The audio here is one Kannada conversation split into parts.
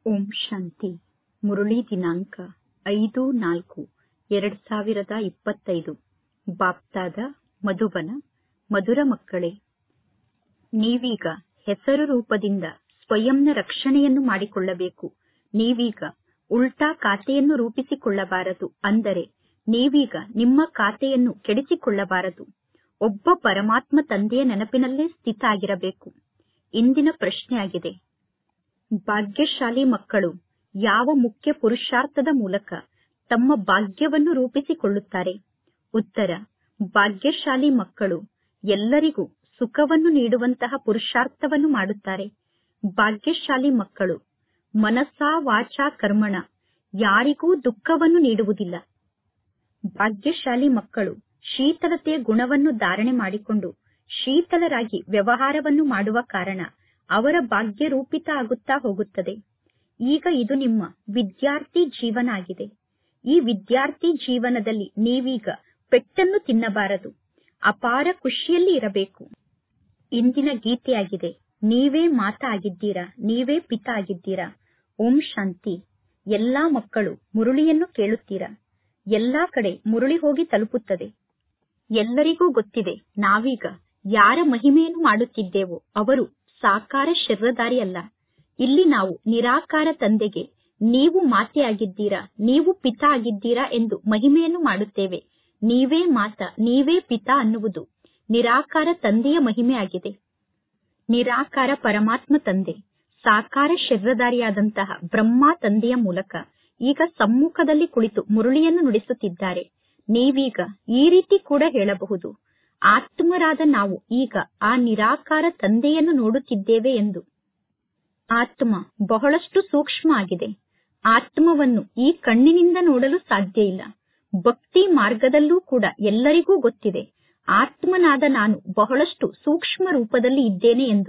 ಓಂ ಶಾಂತಿ ಮುರಳಿ ದಿನಾಂಕ ಐದು ನಾಲ್ಕು ಎರಡ್ ಸಾವಿರದ ಇಪ್ಪತ್ತೈದು ಬಾಪ್ತಾದ ಮಧುಬನ ಮಧುರ ಮಕ್ಕಳೇ ನೀವೀಗ ಹೆಸರು ರೂಪದಿಂದ ಸ್ವಯಂನ ರಕ್ಷಣೆಯನ್ನು ಮಾಡಿಕೊಳ್ಳಬೇಕು ನೀವೀಗ ಉಲ್ಟಾ ಖಾತೆಯನ್ನು ರೂಪಿಸಿಕೊಳ್ಳಬಾರದು ಅಂದರೆ ನೀವೀಗ ನಿಮ್ಮ ಖಾತೆಯನ್ನು ಕೆಡಿಸಿಕೊಳ್ಳಬಾರದು ಒಬ್ಬ ಪರಮಾತ್ಮ ತಂದೆಯ ನೆನಪಿನಲ್ಲೇ ಸ್ಥಿತ ಆಗಿರಬೇಕು ಇಂದಿನ ಪ್ರಶ್ನೆಯಾಗಿದೆ ಭಾಗ್ಯಶಾಲಿ ಮಕ್ಕಳು ಯಾವ ಮುಖ್ಯ ಪುರುಷಾರ್ಥದ ಮೂಲಕ ತಮ್ಮ ಭಾಗ್ಯವನ್ನು ರೂಪಿಸಿಕೊಳ್ಳುತ್ತಾರೆ ಉತ್ತರ ಭಾಗ್ಯಶಾಲಿ ಮಕ್ಕಳು ಎಲ್ಲರಿಗೂ ಸುಖವನ್ನು ನೀಡುವಂತಹ ಪುರುಷಾರ್ಥವನ್ನು ಮಾಡುತ್ತಾರೆ ಭಾಗ್ಯಶಾಲಿ ಮಕ್ಕಳು ಮನಸಾ ವಾಚಾ ಕರ್ಮಣ ಯಾರಿಗೂ ದುಃಖವನ್ನು ನೀಡುವುದಿಲ್ಲ ಭಾಗ್ಯಶಾಲಿ ಮಕ್ಕಳು ಶೀತಲತೆಯ ಗುಣವನ್ನು ಧಾರಣೆ ಮಾಡಿಕೊಂಡು ಶೀತಲರಾಗಿ ವ್ಯವಹಾರವನ್ನು ಮಾಡುವ ಕಾರಣ ಅವರ ಭಾಗ್ಯ ರೂಪಿತ ಆಗುತ್ತಾ ಹೋಗುತ್ತದೆ ಈಗ ಇದು ನಿಮ್ಮ ವಿದ್ಯಾರ್ಥಿ ಜೀವನ ಆಗಿದೆ ಈ ವಿದ್ಯಾರ್ಥಿ ಜೀವನದಲ್ಲಿ ನೀವೀಗ ಪೆಟ್ಟನ್ನು ತಿನ್ನಬಾರದು ಅಪಾರ ಖುಷಿಯಲ್ಲಿ ಇರಬೇಕು ಇಂದಿನ ಗೀತೆಯಾಗಿದೆ ನೀವೇ ಮಾತಾ ಆಗಿದ್ದೀರಾ ನೀವೇ ಪಿತ ಆಗಿದ್ದೀರಾ ಓಂ ಶಾಂತಿ ಎಲ್ಲಾ ಮಕ್ಕಳು ಮುರುಳಿಯನ್ನು ಕೇಳುತ್ತೀರಾ ಎಲ್ಲಾ ಕಡೆ ಮುರುಳಿ ಹೋಗಿ ತಲುಪುತ್ತದೆ ಎಲ್ಲರಿಗೂ ಗೊತ್ತಿದೆ ನಾವೀಗ ಯಾರ ಮಹಿಮೆಯನ್ನು ಮಾಡುತ್ತಿದ್ದೇವೋ ಅವರು ಸಾಕಾರ ಶರೀರಧಾರಿ ಅಲ್ಲ ಇಲ್ಲಿ ನಾವು ನಿರಾಕಾರ ತಂದೆಗೆ ನೀವು ಮಾತೆ ಆಗಿದ್ದೀರಾ ನೀವು ಪಿತ ಆಗಿದ್ದೀರಾ ಎಂದು ಮಹಿಮೆಯನ್ನು ಮಾಡುತ್ತೇವೆ ನೀವೇ ಮಾತ ನೀವೇ ಪಿತ ಅನ್ನುವುದು ನಿರಾಕಾರ ತಂದೆಯ ಮಹಿಮೆ ಆಗಿದೆ ನಿರಾಕಾರ ಪರಮಾತ್ಮ ತಂದೆ ಸಾಕಾರ ಶರೀರಧಾರಿಯಾದಂತಹ ಬ್ರಹ್ಮ ತಂದೆಯ ಮೂಲಕ ಈಗ ಸಮ್ಮುಖದಲ್ಲಿ ಕುಳಿತು ಮುರುಳಿಯನ್ನು ನುಡಿಸುತ್ತಿದ್ದಾರೆ ನೀವೀಗ ಈ ರೀತಿ ಕೂಡ ಹೇಳಬಹುದು ಆತ್ಮರಾದ ನಾವು ಈಗ ಆ ನಿರಾಕಾರ ತಂದೆಯನ್ನು ನೋಡುತ್ತಿದ್ದೇವೆ ಎಂದು ಆತ್ಮ ಬಹಳಷ್ಟು ಸೂಕ್ಷ್ಮ ಆಗಿದೆ ಆತ್ಮವನ್ನು ಈ ಕಣ್ಣಿನಿಂದ ನೋಡಲು ಸಾಧ್ಯ ಇಲ್ಲ ಭಕ್ತಿ ಮಾರ್ಗದಲ್ಲೂ ಕೂಡ ಎಲ್ಲರಿಗೂ ಗೊತ್ತಿದೆ ಆತ್ಮನಾದ ನಾನು ಬಹಳಷ್ಟು ಸೂಕ್ಷ್ಮ ರೂಪದಲ್ಲಿ ಇದ್ದೇನೆ ಎಂದು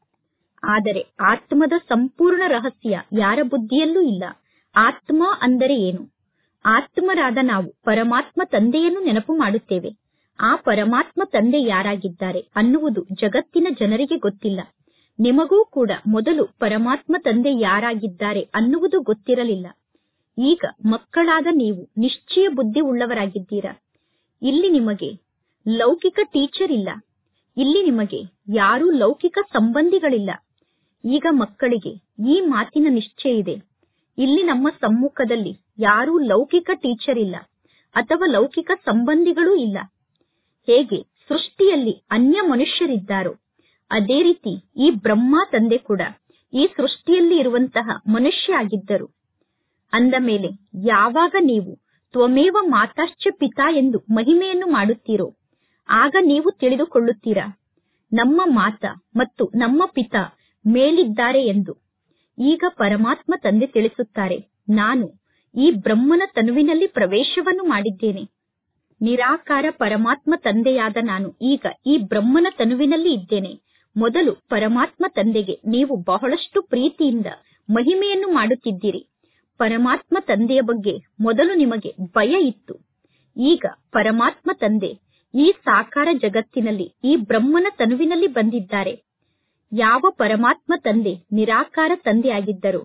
ಆದರೆ ಆತ್ಮದ ಸಂಪೂರ್ಣ ರಹಸ್ಯ ಯಾರ ಬುದ್ಧಿಯಲ್ಲೂ ಇಲ್ಲ ಆತ್ಮ ಅಂದರೆ ಏನು ಆತ್ಮರಾದ ನಾವು ಪರಮಾತ್ಮ ತಂದೆಯನ್ನು ನೆನಪು ಮಾಡುತ್ತೇವೆ ಆ ಪರಮಾತ್ಮ ತಂದೆ ಯಾರಾಗಿದ್ದಾರೆ ಅನ್ನುವುದು ಜಗತ್ತಿನ ಜನರಿಗೆ ಗೊತ್ತಿಲ್ಲ ನಿಮಗೂ ಕೂಡ ಮೊದಲು ಪರಮಾತ್ಮ ತಂದೆ ಯಾರಾಗಿದ್ದಾರೆ ಅನ್ನುವುದು ಗೊತ್ತಿರಲಿಲ್ಲ ಈಗ ಮಕ್ಕಳಾದ ನೀವು ನಿಶ್ಚಯ ಬುದ್ಧಿ ಉಳ್ಳವರಾಗಿದ್ದೀರಾ ಇಲ್ಲಿ ನಿಮಗೆ ಲೌಕಿಕ ಟೀಚರ್ ಇಲ್ಲ ಇಲ್ಲಿ ನಿಮಗೆ ಯಾರೂ ಲೌಕಿಕ ಸಂಬಂಧಿಗಳಿಲ್ಲ ಈಗ ಮಕ್ಕಳಿಗೆ ಈ ಮಾತಿನ ನಿಶ್ಚಯ ಇದೆ ಇಲ್ಲಿ ನಮ್ಮ ಸಮ್ಮುಖದಲ್ಲಿ ಯಾರೂ ಲೌಕಿಕ ಟೀಚರ್ ಇಲ್ಲ ಅಥವಾ ಲೌಕಿಕ ಸಂಬಂಧಿಗಳೂ ಇಲ್ಲ ಹೇಗೆ ಸೃಷ್ಟಿಯಲ್ಲಿ ಅನ್ಯ ಮನುಷ್ಯರಿದ್ದಾರೋ ಅದೇ ರೀತಿ ಈ ಬ್ರಹ್ಮ ತಂದೆ ಕೂಡ ಈ ಸೃಷ್ಟಿಯಲ್ಲಿ ಇರುವಂತಹ ಮನುಷ್ಯ ಆಗಿದ್ದರು ಅಂದ ಮೇಲೆ ಯಾವಾಗ ನೀವು ತ್ವಮೇವ ಮಾತಾಶ್ಚ ಪಿತಾ ಎಂದು ಮಹಿಮೆಯನ್ನು ಮಾಡುತ್ತೀರೋ ಆಗ ನೀವು ತಿಳಿದುಕೊಳ್ಳುತ್ತೀರಾ ನಮ್ಮ ಮಾತ ಮತ್ತು ನಮ್ಮ ಪಿತ ಮೇಲಿದ್ದಾರೆ ಎಂದು ಈಗ ಪರಮಾತ್ಮ ತಂದೆ ತಿಳಿಸುತ್ತಾರೆ ನಾನು ಈ ಬ್ರಹ್ಮನ ತನುವಿನಲ್ಲಿ ಪ್ರವೇಶವನ್ನು ಮಾಡಿದ್ದೇನೆ ನಿರಾಕಾರ ಪರಮಾತ್ಮ ತಂದೆಯಾದ ನಾನು ಈಗ ಈ ಬ್ರಹ್ಮನ ತನುವಿನಲ್ಲಿ ಇದ್ದೇನೆ ಮೊದಲು ಪರಮಾತ್ಮ ತಂದೆಗೆ ನೀವು ಬಹಳಷ್ಟು ಪ್ರೀತಿಯಿಂದ ಮಹಿಮೆಯನ್ನು ಮಾಡುತ್ತಿದ್ದೀರಿ ಪರಮಾತ್ಮ ತಂದೆಯ ಬಗ್ಗೆ ಮೊದಲು ನಿಮಗೆ ಭಯ ಇತ್ತು ಈಗ ಪರಮಾತ್ಮ ತಂದೆ ಈ ಸಾಕಾರ ಜಗತ್ತಿನಲ್ಲಿ ಈ ಬ್ರಹ್ಮನ ತನುವಿನಲ್ಲಿ ಬಂದಿದ್ದಾರೆ ಯಾವ ಪರಮಾತ್ಮ ತಂದೆ ನಿರಾಕಾರ ತಂದೆ ಆಗಿದ್ದರು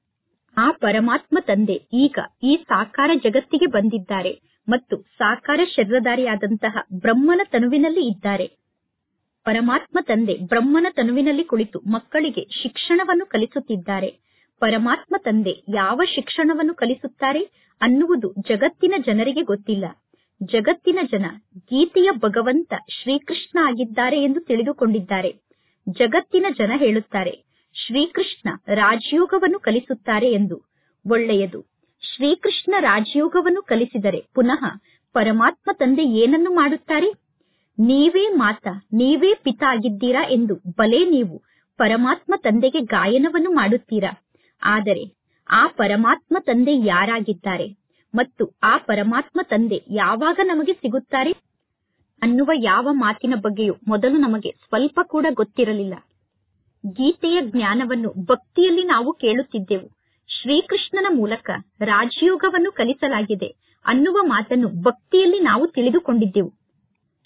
ಆ ಪರಮಾತ್ಮ ತಂದೆ ಈಗ ಈ ಸಾಕಾರ ಜಗತ್ತಿಗೆ ಬಂದಿದ್ದಾರೆ ಮತ್ತು ಸಾಕಾರ ಶರೀರಧಾರಿಯಾದಂತಹ ಬ್ರಹ್ಮನ ತನುವಿನಲ್ಲಿ ಇದ್ದಾರೆ ಪರಮಾತ್ಮ ತಂದೆ ಬ್ರಹ್ಮನ ತನುವಿನಲ್ಲಿ ಕುಳಿತು ಮಕ್ಕಳಿಗೆ ಶಿಕ್ಷಣವನ್ನು ಕಲಿಸುತ್ತಿದ್ದಾರೆ ಪರಮಾತ್ಮ ತಂದೆ ಯಾವ ಶಿಕ್ಷಣವನ್ನು ಕಲಿಸುತ್ತಾರೆ ಅನ್ನುವುದು ಜಗತ್ತಿನ ಜನರಿಗೆ ಗೊತ್ತಿಲ್ಲ ಜಗತ್ತಿನ ಜನ ಗೀತೆಯ ಭಗವಂತ ಶ್ರೀಕೃಷ್ಣ ಆಗಿದ್ದಾರೆ ಎಂದು ತಿಳಿದುಕೊಂಡಿದ್ದಾರೆ ಜಗತ್ತಿನ ಜನ ಹೇಳುತ್ತಾರೆ ಶ್ರೀಕೃಷ್ಣ ರಾಜಯೋಗವನ್ನು ಕಲಿಸುತ್ತಾರೆ ಎಂದು ಒಳ್ಳೆಯದು ಶ್ರೀಕೃಷ್ಣ ರಾಜಯೋಗವನ್ನು ಕಲಿಸಿದರೆ ಪುನಃ ಪರಮಾತ್ಮ ತಂದೆ ಏನನ್ನು ಮಾಡುತ್ತಾರೆ ನೀವೇ ಮಾತಾ ನೀವೇ ಪಿತ ಆಗಿದ್ದೀರಾ ಎಂದು ಬಲೆ ನೀವು ಪರಮಾತ್ಮ ತಂದೆಗೆ ಗಾಯನವನ್ನು ಮಾಡುತ್ತೀರಾ ಆದರೆ ಆ ಪರಮಾತ್ಮ ತಂದೆ ಯಾರಾಗಿದ್ದಾರೆ ಮತ್ತು ಆ ಪರಮಾತ್ಮ ತಂದೆ ಯಾವಾಗ ನಮಗೆ ಸಿಗುತ್ತಾರೆ ಅನ್ನುವ ಯಾವ ಮಾತಿನ ಬಗ್ಗೆಯೂ ಮೊದಲು ನಮಗೆ ಸ್ವಲ್ಪ ಕೂಡ ಗೊತ್ತಿರಲಿಲ್ಲ ಗೀತೆಯ ಜ್ಞಾನವನ್ನು ಭಕ್ತಿಯಲ್ಲಿ ನಾವು ಕೇಳುತ್ತಿದ್ದೆವು ಶ್ರೀಕೃಷ್ಣನ ಮೂಲಕ ರಾಜಯೋಗವನ್ನು ಕಲಿಸಲಾಗಿದೆ ಅನ್ನುವ ಮಾತನ್ನು ಭಕ್ತಿಯಲ್ಲಿ ನಾವು ತಿಳಿದುಕೊಂಡಿದ್ದೆವು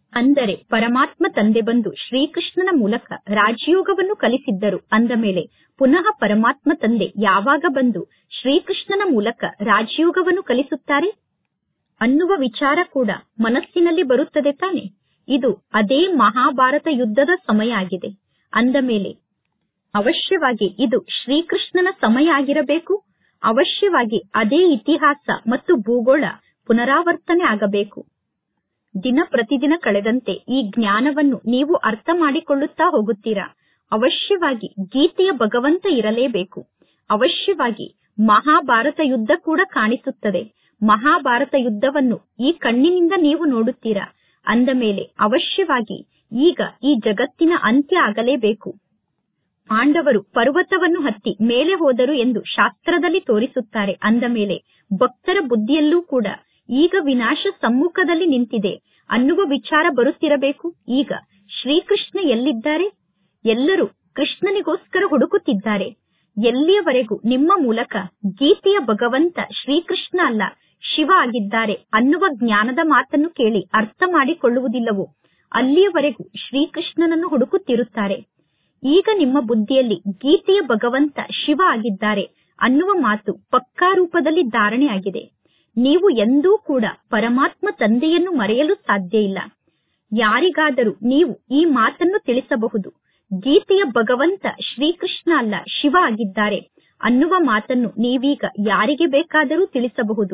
ಅಂದರೆ ಪರಮಾತ್ಮ ತಂದೆ ಬಂದು ಶ್ರೀಕೃಷ್ಣನ ಮೂಲಕ ರಾಜಯೋಗವನ್ನು ಕಲಿಸಿದ್ದರು ಅಂದ ಮೇಲೆ ಪುನಃ ಪರಮಾತ್ಮ ತಂದೆ ಯಾವಾಗ ಬಂದು ಶ್ರೀಕೃಷ್ಣನ ಮೂಲಕ ರಾಜಯೋಗವನ್ನು ಕಲಿಸುತ್ತಾರೆ ಅನ್ನುವ ವಿಚಾರ ಕೂಡ ಮನಸ್ಸಿನಲ್ಲಿ ಬರುತ್ತದೆ ತಾನೆ ಇದು ಅದೇ ಮಹಾಭಾರತ ಯುದ್ಧದ ಸಮಯ ಆಗಿದೆ ಅಂದ ಮೇಲೆ ಅವಶ್ಯವಾಗಿ ಇದು ಶ್ರೀಕೃಷ್ಣನ ಸಮಯ ಆಗಿರಬೇಕು ಅವಶ್ಯವಾಗಿ ಅದೇ ಇತಿಹಾಸ ಮತ್ತು ಭೂಗೋಳ ಪುನರಾವರ್ತನೆ ಆಗಬೇಕು ದಿನ ಪ್ರತಿದಿನ ಕಳೆದಂತೆ ಈ ಜ್ಞಾನವನ್ನು ನೀವು ಅರ್ಥ ಮಾಡಿಕೊಳ್ಳುತ್ತಾ ಹೋಗುತ್ತೀರಾ ಅವಶ್ಯವಾಗಿ ಗೀತೆಯ ಭಗವಂತ ಇರಲೇಬೇಕು ಅವಶ್ಯವಾಗಿ ಮಹಾಭಾರತ ಯುದ್ಧ ಕೂಡ ಕಾಣಿಸುತ್ತದೆ ಮಹಾಭಾರತ ಯುದ್ಧವನ್ನು ಈ ಕಣ್ಣಿನಿಂದ ನೀವು ನೋಡುತ್ತೀರಾ ಅಂದ ಮೇಲೆ ಅವಶ್ಯವಾಗಿ ಈಗ ಈ ಜಗತ್ತಿನ ಅಂತ್ಯ ಆಗಲೇಬೇಕು ಪಾಂಡವರು ಪರ್ವತವನ್ನು ಹತ್ತಿ ಮೇಲೆ ಹೋದರು ಎಂದು ಶಾಸ್ತ್ರದಲ್ಲಿ ತೋರಿಸುತ್ತಾರೆ ಅಂದ ಮೇಲೆ ಭಕ್ತರ ಬುದ್ಧಿಯಲ್ಲೂ ಕೂಡ ಈಗ ವಿನಾಶ ಸಮ್ಮುಖದಲ್ಲಿ ನಿಂತಿದೆ ಅನ್ನುವ ವಿಚಾರ ಬರುತ್ತಿರಬೇಕು ಈಗ ಶ್ರೀಕೃಷ್ಣ ಎಲ್ಲಿದ್ದಾರೆ ಎಲ್ಲರೂ ಕೃಷ್ಣನಿಗೋಸ್ಕರ ಹುಡುಕುತ್ತಿದ್ದಾರೆ ಎಲ್ಲಿಯವರೆಗೂ ನಿಮ್ಮ ಮೂಲಕ ಗೀತೆಯ ಭಗವಂತ ಶ್ರೀಕೃಷ್ಣ ಅಲ್ಲ ಶಿವ ಆಗಿದ್ದಾರೆ ಅನ್ನುವ ಜ್ಞಾನದ ಮಾತನ್ನು ಕೇಳಿ ಅರ್ಥ ಮಾಡಿಕೊಳ್ಳುವುದಿಲ್ಲವೋ ಅಲ್ಲಿಯವರೆಗೂ ಶ್ರೀಕೃಷ್ಣನನ್ನು ಹುಡುಕುತ್ತಿರುತ್ತಾರೆ ಈಗ ನಿಮ್ಮ ಬುದ್ಧಿಯಲ್ಲಿ ಗೀತೆಯ ಭಗವಂತ ಶಿವ ಆಗಿದ್ದಾರೆ ಅನ್ನುವ ಮಾತು ಪಕ್ಕಾ ರೂಪದಲ್ಲಿ ಧಾರಣೆ ಆಗಿದೆ ನೀವು ಎಂದೂ ಕೂಡ ಪರಮಾತ್ಮ ತಂದೆಯನ್ನು ಮರೆಯಲು ಸಾಧ್ಯ ಇಲ್ಲ ಯಾರಿಗಾದರೂ ನೀವು ಈ ಮಾತನ್ನು ತಿಳಿಸಬಹುದು ಗೀತೆಯ ಭಗವಂತ ಶ್ರೀಕೃಷ್ಣ ಅಲ್ಲ ಶಿವ ಆಗಿದ್ದಾರೆ ಅನ್ನುವ ಮಾತನ್ನು ನೀವೀಗ ಯಾರಿಗೆ ಬೇಕಾದರೂ ತಿಳಿಸಬಹುದು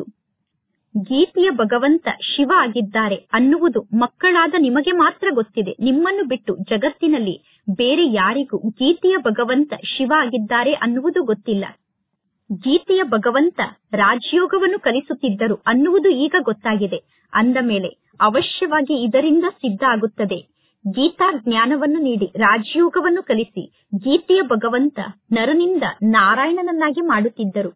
ಗೀತೆಯ ಭಗವಂತ ಶಿವ ಆಗಿದ್ದಾರೆ ಅನ್ನುವುದು ಮಕ್ಕಳಾದ ನಿಮಗೆ ಮಾತ್ರ ಗೊತ್ತಿದೆ ನಿಮ್ಮನ್ನು ಬಿಟ್ಟು ಜಗತ್ತಿನಲ್ಲಿ ಬೇರೆ ಯಾರಿಗೂ ಗೀತೆಯ ಭಗವಂತ ಶಿವ ಆಗಿದ್ದಾರೆ ಅನ್ನುವುದು ಗೊತ್ತಿಲ್ಲ ಗೀತೆಯ ಭಗವಂತ ರಾಜಯೋಗವನ್ನು ಕಲಿಸುತ್ತಿದ್ದರು ಅನ್ನುವುದು ಈಗ ಗೊತ್ತಾಗಿದೆ ಅಂದ ಮೇಲೆ ಅವಶ್ಯವಾಗಿ ಇದರಿಂದ ಸಿದ್ಧ ಆಗುತ್ತದೆ ಗೀತಾ ಜ್ಞಾನವನ್ನು ನೀಡಿ ರಾಜಯೋಗವನ್ನು ಕಲಿಸಿ ಗೀತೆಯ ಭಗವಂತ ನರನಿಂದ ನಾರಾಯಣನನ್ನಾಗಿ ಮಾಡುತ್ತಿದ್ದರು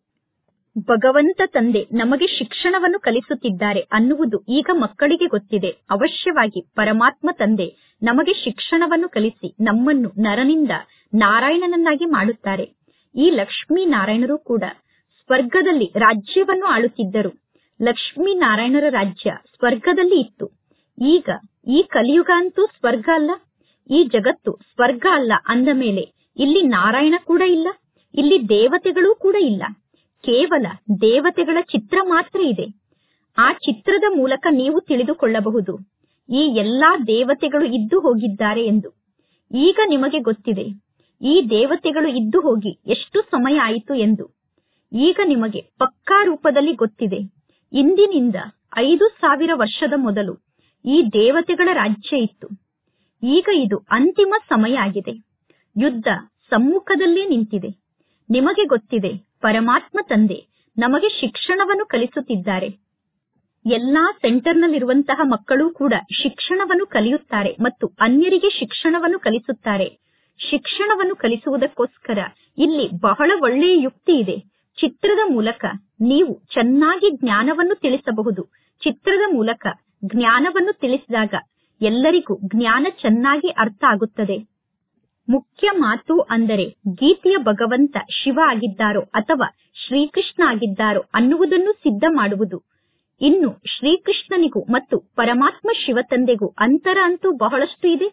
ಭಗವಂತ ತಂದೆ ನಮಗೆ ಶಿಕ್ಷಣವನ್ನು ಕಲಿಸುತ್ತಿದ್ದಾರೆ ಅನ್ನುವುದು ಈಗ ಮಕ್ಕಳಿಗೆ ಗೊತ್ತಿದೆ ಅವಶ್ಯವಾಗಿ ಪರಮಾತ್ಮ ತಂದೆ ನಮಗೆ ಶಿಕ್ಷಣವನ್ನು ಕಲಿಸಿ ನಮ್ಮನ್ನು ನರನಿಂದ ನಾರಾಯಣನನ್ನಾಗಿ ಮಾಡುತ್ತಾರೆ ಈ ಲಕ್ಷ್ಮೀ ನಾರಾಯಣರು ಕೂಡ ಸ್ವರ್ಗದಲ್ಲಿ ರಾಜ್ಯವನ್ನು ಆಳುತ್ತಿದ್ದರು ಲಕ್ಷ್ಮೀ ನಾರಾಯಣರ ರಾಜ್ಯ ಸ್ವರ್ಗದಲ್ಲಿ ಇತ್ತು ಈಗ ಈ ಕಲಿಯುಗ ಅಂತೂ ಸ್ವರ್ಗ ಅಲ್ಲ ಈ ಜಗತ್ತು ಸ್ವರ್ಗ ಅಲ್ಲ ಅಂದ ಮೇಲೆ ಇಲ್ಲಿ ನಾರಾಯಣ ಕೂಡ ಇಲ್ಲ ಇಲ್ಲಿ ದೇವತೆಗಳೂ ಕೂಡ ಇಲ್ಲ ಕೇವಲ ದೇವತೆಗಳ ಚಿತ್ರ ಮಾತ್ರ ಇದೆ ಆ ಚಿತ್ರದ ಮೂಲಕ ನೀವು ತಿಳಿದುಕೊಳ್ಳಬಹುದು ಈ ಎಲ್ಲಾ ದೇವತೆಗಳು ಇದ್ದು ಹೋಗಿದ್ದಾರೆ ಎಂದು ಈಗ ನಿಮಗೆ ಗೊತ್ತಿದೆ ಈ ದೇವತೆಗಳು ಇದ್ದು ಹೋಗಿ ಎಷ್ಟು ಸಮಯ ಆಯಿತು ಎಂದು ಈಗ ನಿಮಗೆ ಪಕ್ಕಾ ರೂಪದಲ್ಲಿ ಗೊತ್ತಿದೆ ಇಂದಿನಿಂದ ಐದು ಸಾವಿರ ವರ್ಷದ ಮೊದಲು ಈ ದೇವತೆಗಳ ರಾಜ್ಯ ಇತ್ತು ಈಗ ಇದು ಅಂತಿಮ ಸಮಯ ಆಗಿದೆ ಯುದ್ಧ ಸಮ್ಮುಖದಲ್ಲೇ ನಿಂತಿದೆ ನಿಮಗೆ ಗೊತ್ತಿದೆ ಪರಮಾತ್ಮ ತಂದೆ ನಮಗೆ ಶಿಕ್ಷಣವನ್ನು ಕಲಿಸುತ್ತಿದ್ದಾರೆ ಎಲ್ಲಾ ಸೆಂಟರ್ನಲ್ಲಿರುವಂತಹ ಮಕ್ಕಳು ಕೂಡ ಶಿಕ್ಷಣವನ್ನು ಕಲಿಯುತ್ತಾರೆ ಮತ್ತು ಅನ್ಯರಿಗೆ ಶಿಕ್ಷಣವನ್ನು ಕಲಿಸುತ್ತಾರೆ ಶಿಕ್ಷಣವನ್ನು ಕಲಿಸುವುದಕ್ಕೋಸ್ಕರ ಇಲ್ಲಿ ಬಹಳ ಒಳ್ಳೆಯ ಯುಕ್ತಿ ಇದೆ ಚಿತ್ರದ ಮೂಲಕ ನೀವು ಚೆನ್ನಾಗಿ ಜ್ಞಾನವನ್ನು ತಿಳಿಸಬಹುದು ಚಿತ್ರದ ಮೂಲಕ ಜ್ಞಾನವನ್ನು ತಿಳಿಸಿದಾಗ ಎಲ್ಲರಿಗೂ ಜ್ಞಾನ ಚೆನ್ನಾಗಿ ಅರ್ಥ ಆಗುತ್ತದೆ ಮುಖ್ಯ ಮಾತು ಅಂದರೆ ಗೀತೆಯ ಭಗವಂತ ಶಿವ ಆಗಿದ್ದಾರೋ ಅಥವಾ ಶ್ರೀಕೃಷ್ಣ ಆಗಿದ್ದಾರೋ ಅನ್ನುವುದನ್ನು ಸಿದ್ಧ ಮಾಡುವುದು ಇನ್ನು ಶ್ರೀಕೃಷ್ಣನಿಗೂ ಮತ್ತು ಪರಮಾತ್ಮ ಶಿವತಂದೆಗೂ ಅಂತರ ಅಂತೂ ಬಹಳಷ್ಟು ಇದೆ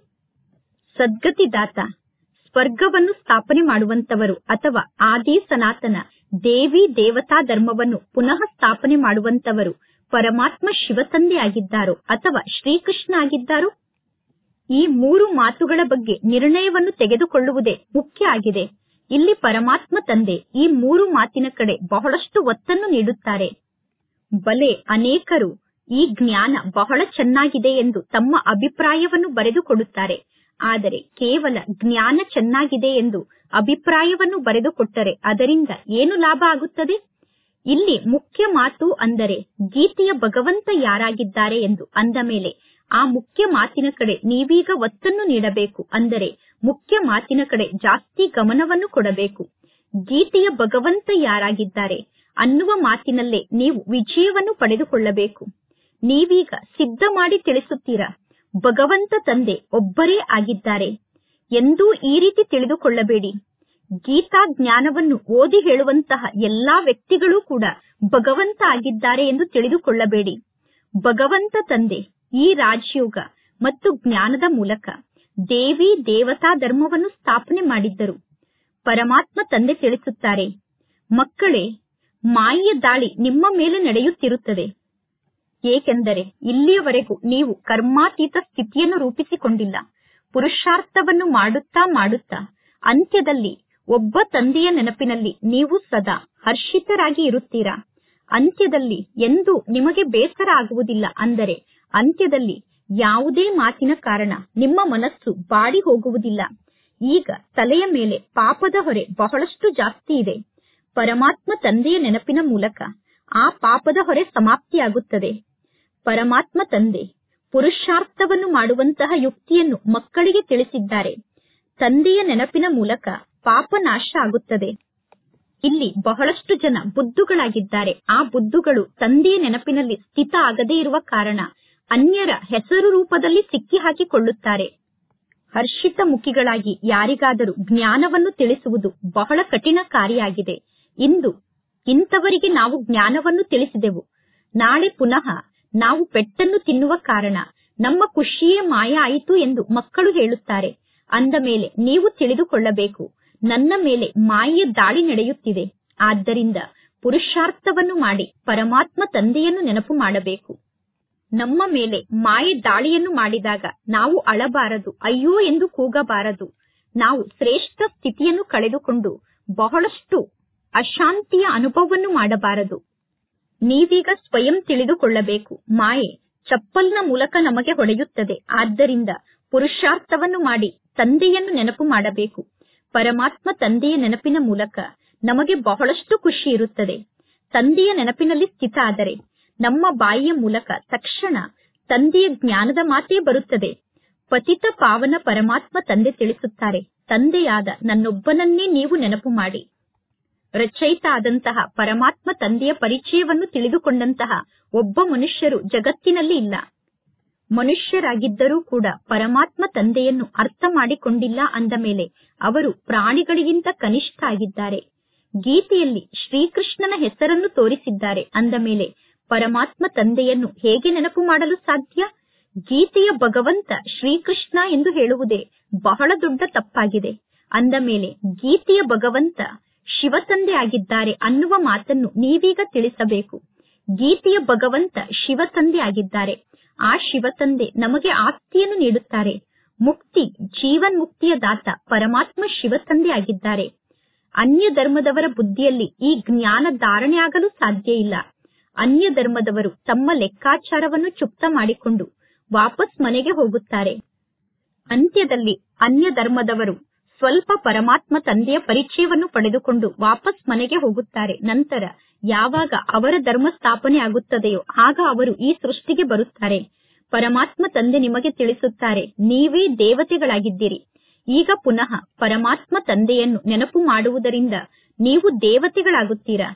ಸದ್ಗತಿದಾತ ಸ್ವರ್ಗವನ್ನು ಸ್ಥಾಪನೆ ಮಾಡುವಂತವರು ಅಥವಾ ಆದಿ ಸನಾತನ ದೇವಿ ದೇವತಾ ಧರ್ಮವನ್ನು ಪುನಃ ಸ್ಥಾಪನೆ ಮಾಡುವಂತವರು ಪರಮಾತ್ಮ ಶಿವತಂದೆ ಆಗಿದ್ದಾರೋ ಅಥವಾ ಶ್ರೀಕೃಷ್ಣ ಆಗಿದ್ದಾರೋ ಈ ಮೂರು ಮಾತುಗಳ ಬಗ್ಗೆ ನಿರ್ಣಯವನ್ನು ತೆಗೆದುಕೊಳ್ಳುವುದೇ ಮುಖ್ಯ ಆಗಿದೆ ಇಲ್ಲಿ ಪರಮಾತ್ಮ ತಂದೆ ಈ ಮೂರು ಮಾತಿನ ಕಡೆ ಬಹಳಷ್ಟು ಒತ್ತನ್ನು ನೀಡುತ್ತಾರೆ ಬಲೆ ಅನೇಕರು ಈ ಜ್ಞಾನ ಬಹಳ ಚೆನ್ನಾಗಿದೆ ಎಂದು ತಮ್ಮ ಅಭಿಪ್ರಾಯವನ್ನು ಬರೆದುಕೊಡುತ್ತಾರೆ ಆದರೆ ಕೇವಲ ಜ್ಞಾನ ಚೆನ್ನಾಗಿದೆ ಎಂದು ಅಭಿಪ್ರಾಯವನ್ನು ಬರೆದುಕೊಟ್ಟರೆ ಅದರಿಂದ ಏನು ಲಾಭ ಆಗುತ್ತದೆ ಇಲ್ಲಿ ಮುಖ್ಯ ಮಾತು ಅಂದರೆ ಗೀತೆಯ ಭಗವಂತ ಯಾರಾಗಿದ್ದಾರೆ ಎಂದು ಅಂದ ಮೇಲೆ ಆ ಮುಖ್ಯ ಮಾತಿನ ಕಡೆ ನೀವೀಗ ಒತ್ತನ್ನು ನೀಡಬೇಕು ಅಂದರೆ ಮುಖ್ಯ ಮಾತಿನ ಕಡೆ ಜಾಸ್ತಿ ಗಮನವನ್ನು ಕೊಡಬೇಕು ಗೀತೆಯ ಭಗವಂತ ಯಾರಾಗಿದ್ದಾರೆ ಅನ್ನುವ ಮಾತಿನಲ್ಲೇ ನೀವು ವಿಜಯವನ್ನು ಪಡೆದುಕೊಳ್ಳಬೇಕು ನೀವೀಗ ಸಿದ್ಧ ಮಾಡಿ ತಿಳಿಸುತ್ತೀರಾ ಭಗವಂತ ತಂದೆ ಒಬ್ಬರೇ ಆಗಿದ್ದಾರೆ ಎಂದೂ ಈ ರೀತಿ ತಿಳಿದುಕೊಳ್ಳಬೇಡಿ ಗೀತಾ ಜ್ಞಾನವನ್ನು ಓದಿ ಹೇಳುವಂತಹ ಎಲ್ಲಾ ವ್ಯಕ್ತಿಗಳೂ ಕೂಡ ಭಗವಂತ ಆಗಿದ್ದಾರೆ ಎಂದು ತಿಳಿದುಕೊಳ್ಳಬೇಡಿ ಭಗವಂತ ತಂದೆ ಈ ರಾಜಯೋಗ ಮತ್ತು ಜ್ಞಾನದ ಮೂಲಕ ದೇವಿ ದೇವತಾ ಧರ್ಮವನ್ನು ಸ್ಥಾಪನೆ ಮಾಡಿದ್ದರು ಪರಮಾತ್ಮ ತಂದೆ ತಿಳಿಸುತ್ತಾರೆ ಮಕ್ಕಳೇ ಮಾಯೆಯ ದಾಳಿ ನಿಮ್ಮ ಮೇಲೆ ನಡೆಯುತ್ತಿರುತ್ತದೆ ಏಕೆಂದರೆ ಇಲ್ಲಿಯವರೆಗೂ ನೀವು ಕರ್ಮಾತೀತ ಸ್ಥಿತಿಯನ್ನು ರೂಪಿಸಿಕೊಂಡಿಲ್ಲ ಪುರುಷಾರ್ಥವನ್ನು ಮಾಡುತ್ತಾ ಮಾಡುತ್ತಾ ಅಂತ್ಯದಲ್ಲಿ ಒಬ್ಬ ತಂದೆಯ ನೆನಪಿನಲ್ಲಿ ನೀವು ಸದಾ ಹರ್ಷಿತರಾಗಿ ಇರುತ್ತೀರಾ ಅಂತ್ಯದಲ್ಲಿ ಎಂದೂ ನಿಮಗೆ ಬೇಸರ ಆಗುವುದಿಲ್ಲ ಅಂದರೆ ಅಂತ್ಯದಲ್ಲಿ ಯಾವುದೇ ಮಾತಿನ ಕಾರಣ ನಿಮ್ಮ ಮನಸ್ಸು ಬಾಡಿ ಹೋಗುವುದಿಲ್ಲ ಈಗ ತಲೆಯ ಮೇಲೆ ಪಾಪದ ಹೊರೆ ಬಹಳಷ್ಟು ಜಾಸ್ತಿ ಇದೆ ಪರಮಾತ್ಮ ತಂದೆಯ ನೆನಪಿನ ಮೂಲಕ ಆ ಪಾಪದ ಹೊರೆ ಸಮಾಪ್ತಿಯಾಗುತ್ತದೆ ಪರಮಾತ್ಮ ತಂದೆ ಪುರುಷಾರ್ಥವನ್ನು ಮಾಡುವಂತಹ ಯುಕ್ತಿಯನ್ನು ಮಕ್ಕಳಿಗೆ ತಿಳಿಸಿದ್ದಾರೆ ತಂದೆಯ ನೆನಪಿನ ಮೂಲಕ ಪಾಪ ನಾಶ ಆಗುತ್ತದೆ ಇಲ್ಲಿ ಬಹಳಷ್ಟು ಜನ ಬುದ್ಧುಗಳಾಗಿದ್ದಾರೆ ಆ ಬುದ್ಧುಗಳು ತಂದೆಯ ನೆನಪಿನಲ್ಲಿ ಸ್ಥಿತ ಆಗದೇ ಇರುವ ಕಾರಣ ಅನ್ಯರ ಹೆಸರು ರೂಪದಲ್ಲಿ ಸಿಕ್ಕಿ ಹಾಕಿಕೊಳ್ಳುತ್ತಾರೆ ಹರ್ಷಿತ ಮುಖಿಗಳಾಗಿ ಯಾರಿಗಾದರೂ ಜ್ಞಾನವನ್ನು ತಿಳಿಸುವುದು ಬಹಳ ಕಠಿಣ ಕಾರ್ಯಾಗಿದೆ ಇಂದು ಇಂಥವರಿಗೆ ನಾವು ಜ್ಞಾನವನ್ನು ತಿಳಿಸಿದೆವು ನಾಳೆ ಪುನಃ ನಾವು ಪೆಟ್ಟನ್ನು ತಿನ್ನುವ ಕಾರಣ ನಮ್ಮ ಖುಷಿಯೇ ಮಾಯ ಆಯಿತು ಎಂದು ಮಕ್ಕಳು ಹೇಳುತ್ತಾರೆ ಅಂದ ಮೇಲೆ ನೀವು ತಿಳಿದುಕೊಳ್ಳಬೇಕು ನನ್ನ ಮೇಲೆ ಮಾಯೆಯ ದಾಳಿ ನಡೆಯುತ್ತಿದೆ ಆದ್ದರಿಂದ ಪುರುಷಾರ್ಥವನ್ನು ಮಾಡಿ ಪರಮಾತ್ಮ ತಂದೆಯನ್ನು ನೆನಪು ಮಾಡಬೇಕು ನಮ್ಮ ಮೇಲೆ ಮಾಯೆ ದಾಳಿಯನ್ನು ಮಾಡಿದಾಗ ನಾವು ಅಳಬಾರದು ಅಯ್ಯೋ ಎಂದು ಕೂಗಬಾರದು ನಾವು ಶ್ರೇಷ್ಠ ಸ್ಥಿತಿಯನ್ನು ಕಳೆದುಕೊಂಡು ಬಹಳಷ್ಟು ಅಶಾಂತಿಯ ಅನುಭವವನ್ನು ಮಾಡಬಾರದು ನೀವೀಗ ಸ್ವಯಂ ತಿಳಿದುಕೊಳ್ಳಬೇಕು ಮಾಯೆ ಚಪ್ಪಲ್ನ ಮೂಲಕ ನಮಗೆ ಹೊಡೆಯುತ್ತದೆ ಆದ್ದರಿಂದ ಪುರುಷಾರ್ಥವನ್ನು ಮಾಡಿ ತಂದೆಯನ್ನು ನೆನಪು ಮಾಡಬೇಕು ಪರಮಾತ್ಮ ತಂದೆಯ ನೆನಪಿನ ಮೂಲಕ ನಮಗೆ ಬಹಳಷ್ಟು ಖುಷಿ ಇರುತ್ತದೆ ತಂದೆಯ ನೆನಪಿನಲ್ಲಿ ಸ್ಥಿತ ಆದರೆ ನಮ್ಮ ಬಾಯಿಯ ಮೂಲಕ ತಕ್ಷಣ ತಂದೆಯ ಜ್ಞಾನದ ಮಾತೇ ಬರುತ್ತದೆ ಪತಿತ ಪಾವನ ಪರಮಾತ್ಮ ತಂದೆ ತಿಳಿಸುತ್ತಾರೆ ತಂದೆಯಾದ ನನ್ನೊಬ್ಬನನ್ನೇ ನೀವು ನೆನಪು ಮಾಡಿ ರಚಯಿತ ಆದಂತಹ ಪರಮಾತ್ಮ ತಂದೆಯ ಪರಿಚಯವನ್ನು ತಿಳಿದುಕೊಂಡಂತಹ ಒಬ್ಬ ಮನುಷ್ಯರು ಜಗತ್ತಿನಲ್ಲಿ ಇಲ್ಲ ಮನುಷ್ಯರಾಗಿದ್ದರೂ ಕೂಡ ಪರಮಾತ್ಮ ತಂದೆಯನ್ನು ಅರ್ಥ ಮಾಡಿಕೊಂಡಿಲ್ಲ ಅಂದ ಮೇಲೆ ಅವರು ಪ್ರಾಣಿಗಳಿಗಿಂತ ಕನಿಷ್ಠ ಆಗಿದ್ದಾರೆ ಗೀತೆಯಲ್ಲಿ ಶ್ರೀಕೃಷ್ಣನ ಹೆಸರನ್ನು ತೋರಿಸಿದ್ದಾರೆ ಅಂದ ಮೇಲೆ ಪರಮಾತ್ಮ ತಂದೆಯನ್ನು ಹೇಗೆ ನೆನಪು ಮಾಡಲು ಸಾಧ್ಯ ಗೀತೆಯ ಭಗವಂತ ಶ್ರೀಕೃಷ್ಣ ಎಂದು ಹೇಳುವುದೇ ಬಹಳ ದೊಡ್ಡ ತಪ್ಪಾಗಿದೆ ಅಂದ ಮೇಲೆ ಗೀತೆಯ ಭಗವಂತ ಶಿವತಂದೆ ಆಗಿದ್ದಾರೆ ಅನ್ನುವ ಮಾತನ್ನು ನೀವೀಗ ತಿಳಿಸಬೇಕು ಗೀತೆಯ ಭಗವಂತ ಶಿವತಂದೆ ಆಗಿದ್ದಾರೆ ಆ ಶಿವತಂದೆ ನಮಗೆ ಆಸ್ತಿಯನ್ನು ನೀಡುತ್ತಾರೆ ಮುಕ್ತಿ ಜೀವನ್ ಮುಕ್ತಿಯ ದಾತ ಪರಮಾತ್ಮ ಶಿವತಂದೆ ಆಗಿದ್ದಾರೆ ಅನ್ಯ ಧರ್ಮದವರ ಬುದ್ಧಿಯಲ್ಲಿ ಈ ಜ್ಞಾನ ಧಾರಣೆ ಆಗಲು ಸಾಧ್ಯ ಇಲ್ಲ ಅನ್ಯ ಧರ್ಮದವರು ತಮ್ಮ ಲೆಕ್ಕಾಚಾರವನ್ನು ಚುಪ್ತ ಮಾಡಿಕೊಂಡು ವಾಪಸ್ ಮನೆಗೆ ಹೋಗುತ್ತಾರೆ ಅಂತ್ಯದಲ್ಲಿ ಅನ್ಯ ಧರ್ಮದವರು ಸ್ವಲ್ಪ ಪರಮಾತ್ಮ ತಂದೆಯ ಪರಿಚಯವನ್ನು ಪಡೆದುಕೊಂಡು ವಾಪಸ್ ಮನೆಗೆ ಹೋಗುತ್ತಾರೆ ನಂತರ ಯಾವಾಗ ಅವರ ಧರ್ಮ ಸ್ಥಾಪನೆ ಆಗುತ್ತದೆಯೋ ಆಗ ಅವರು ಈ ಸೃಷ್ಟಿಗೆ ಬರುತ್ತಾರೆ ಪರಮಾತ್ಮ ತಂದೆ ನಿಮಗೆ ತಿಳಿಸುತ್ತಾರೆ ನೀವೇ ದೇವತೆಗಳಾಗಿದ್ದೀರಿ ಈಗ ಪುನಃ ಪರಮಾತ್ಮ ತಂದೆಯನ್ನು ನೆನಪು ಮಾಡುವುದರಿಂದ ನೀವು ದೇವತೆಗಳಾಗುತ್ತೀರಾ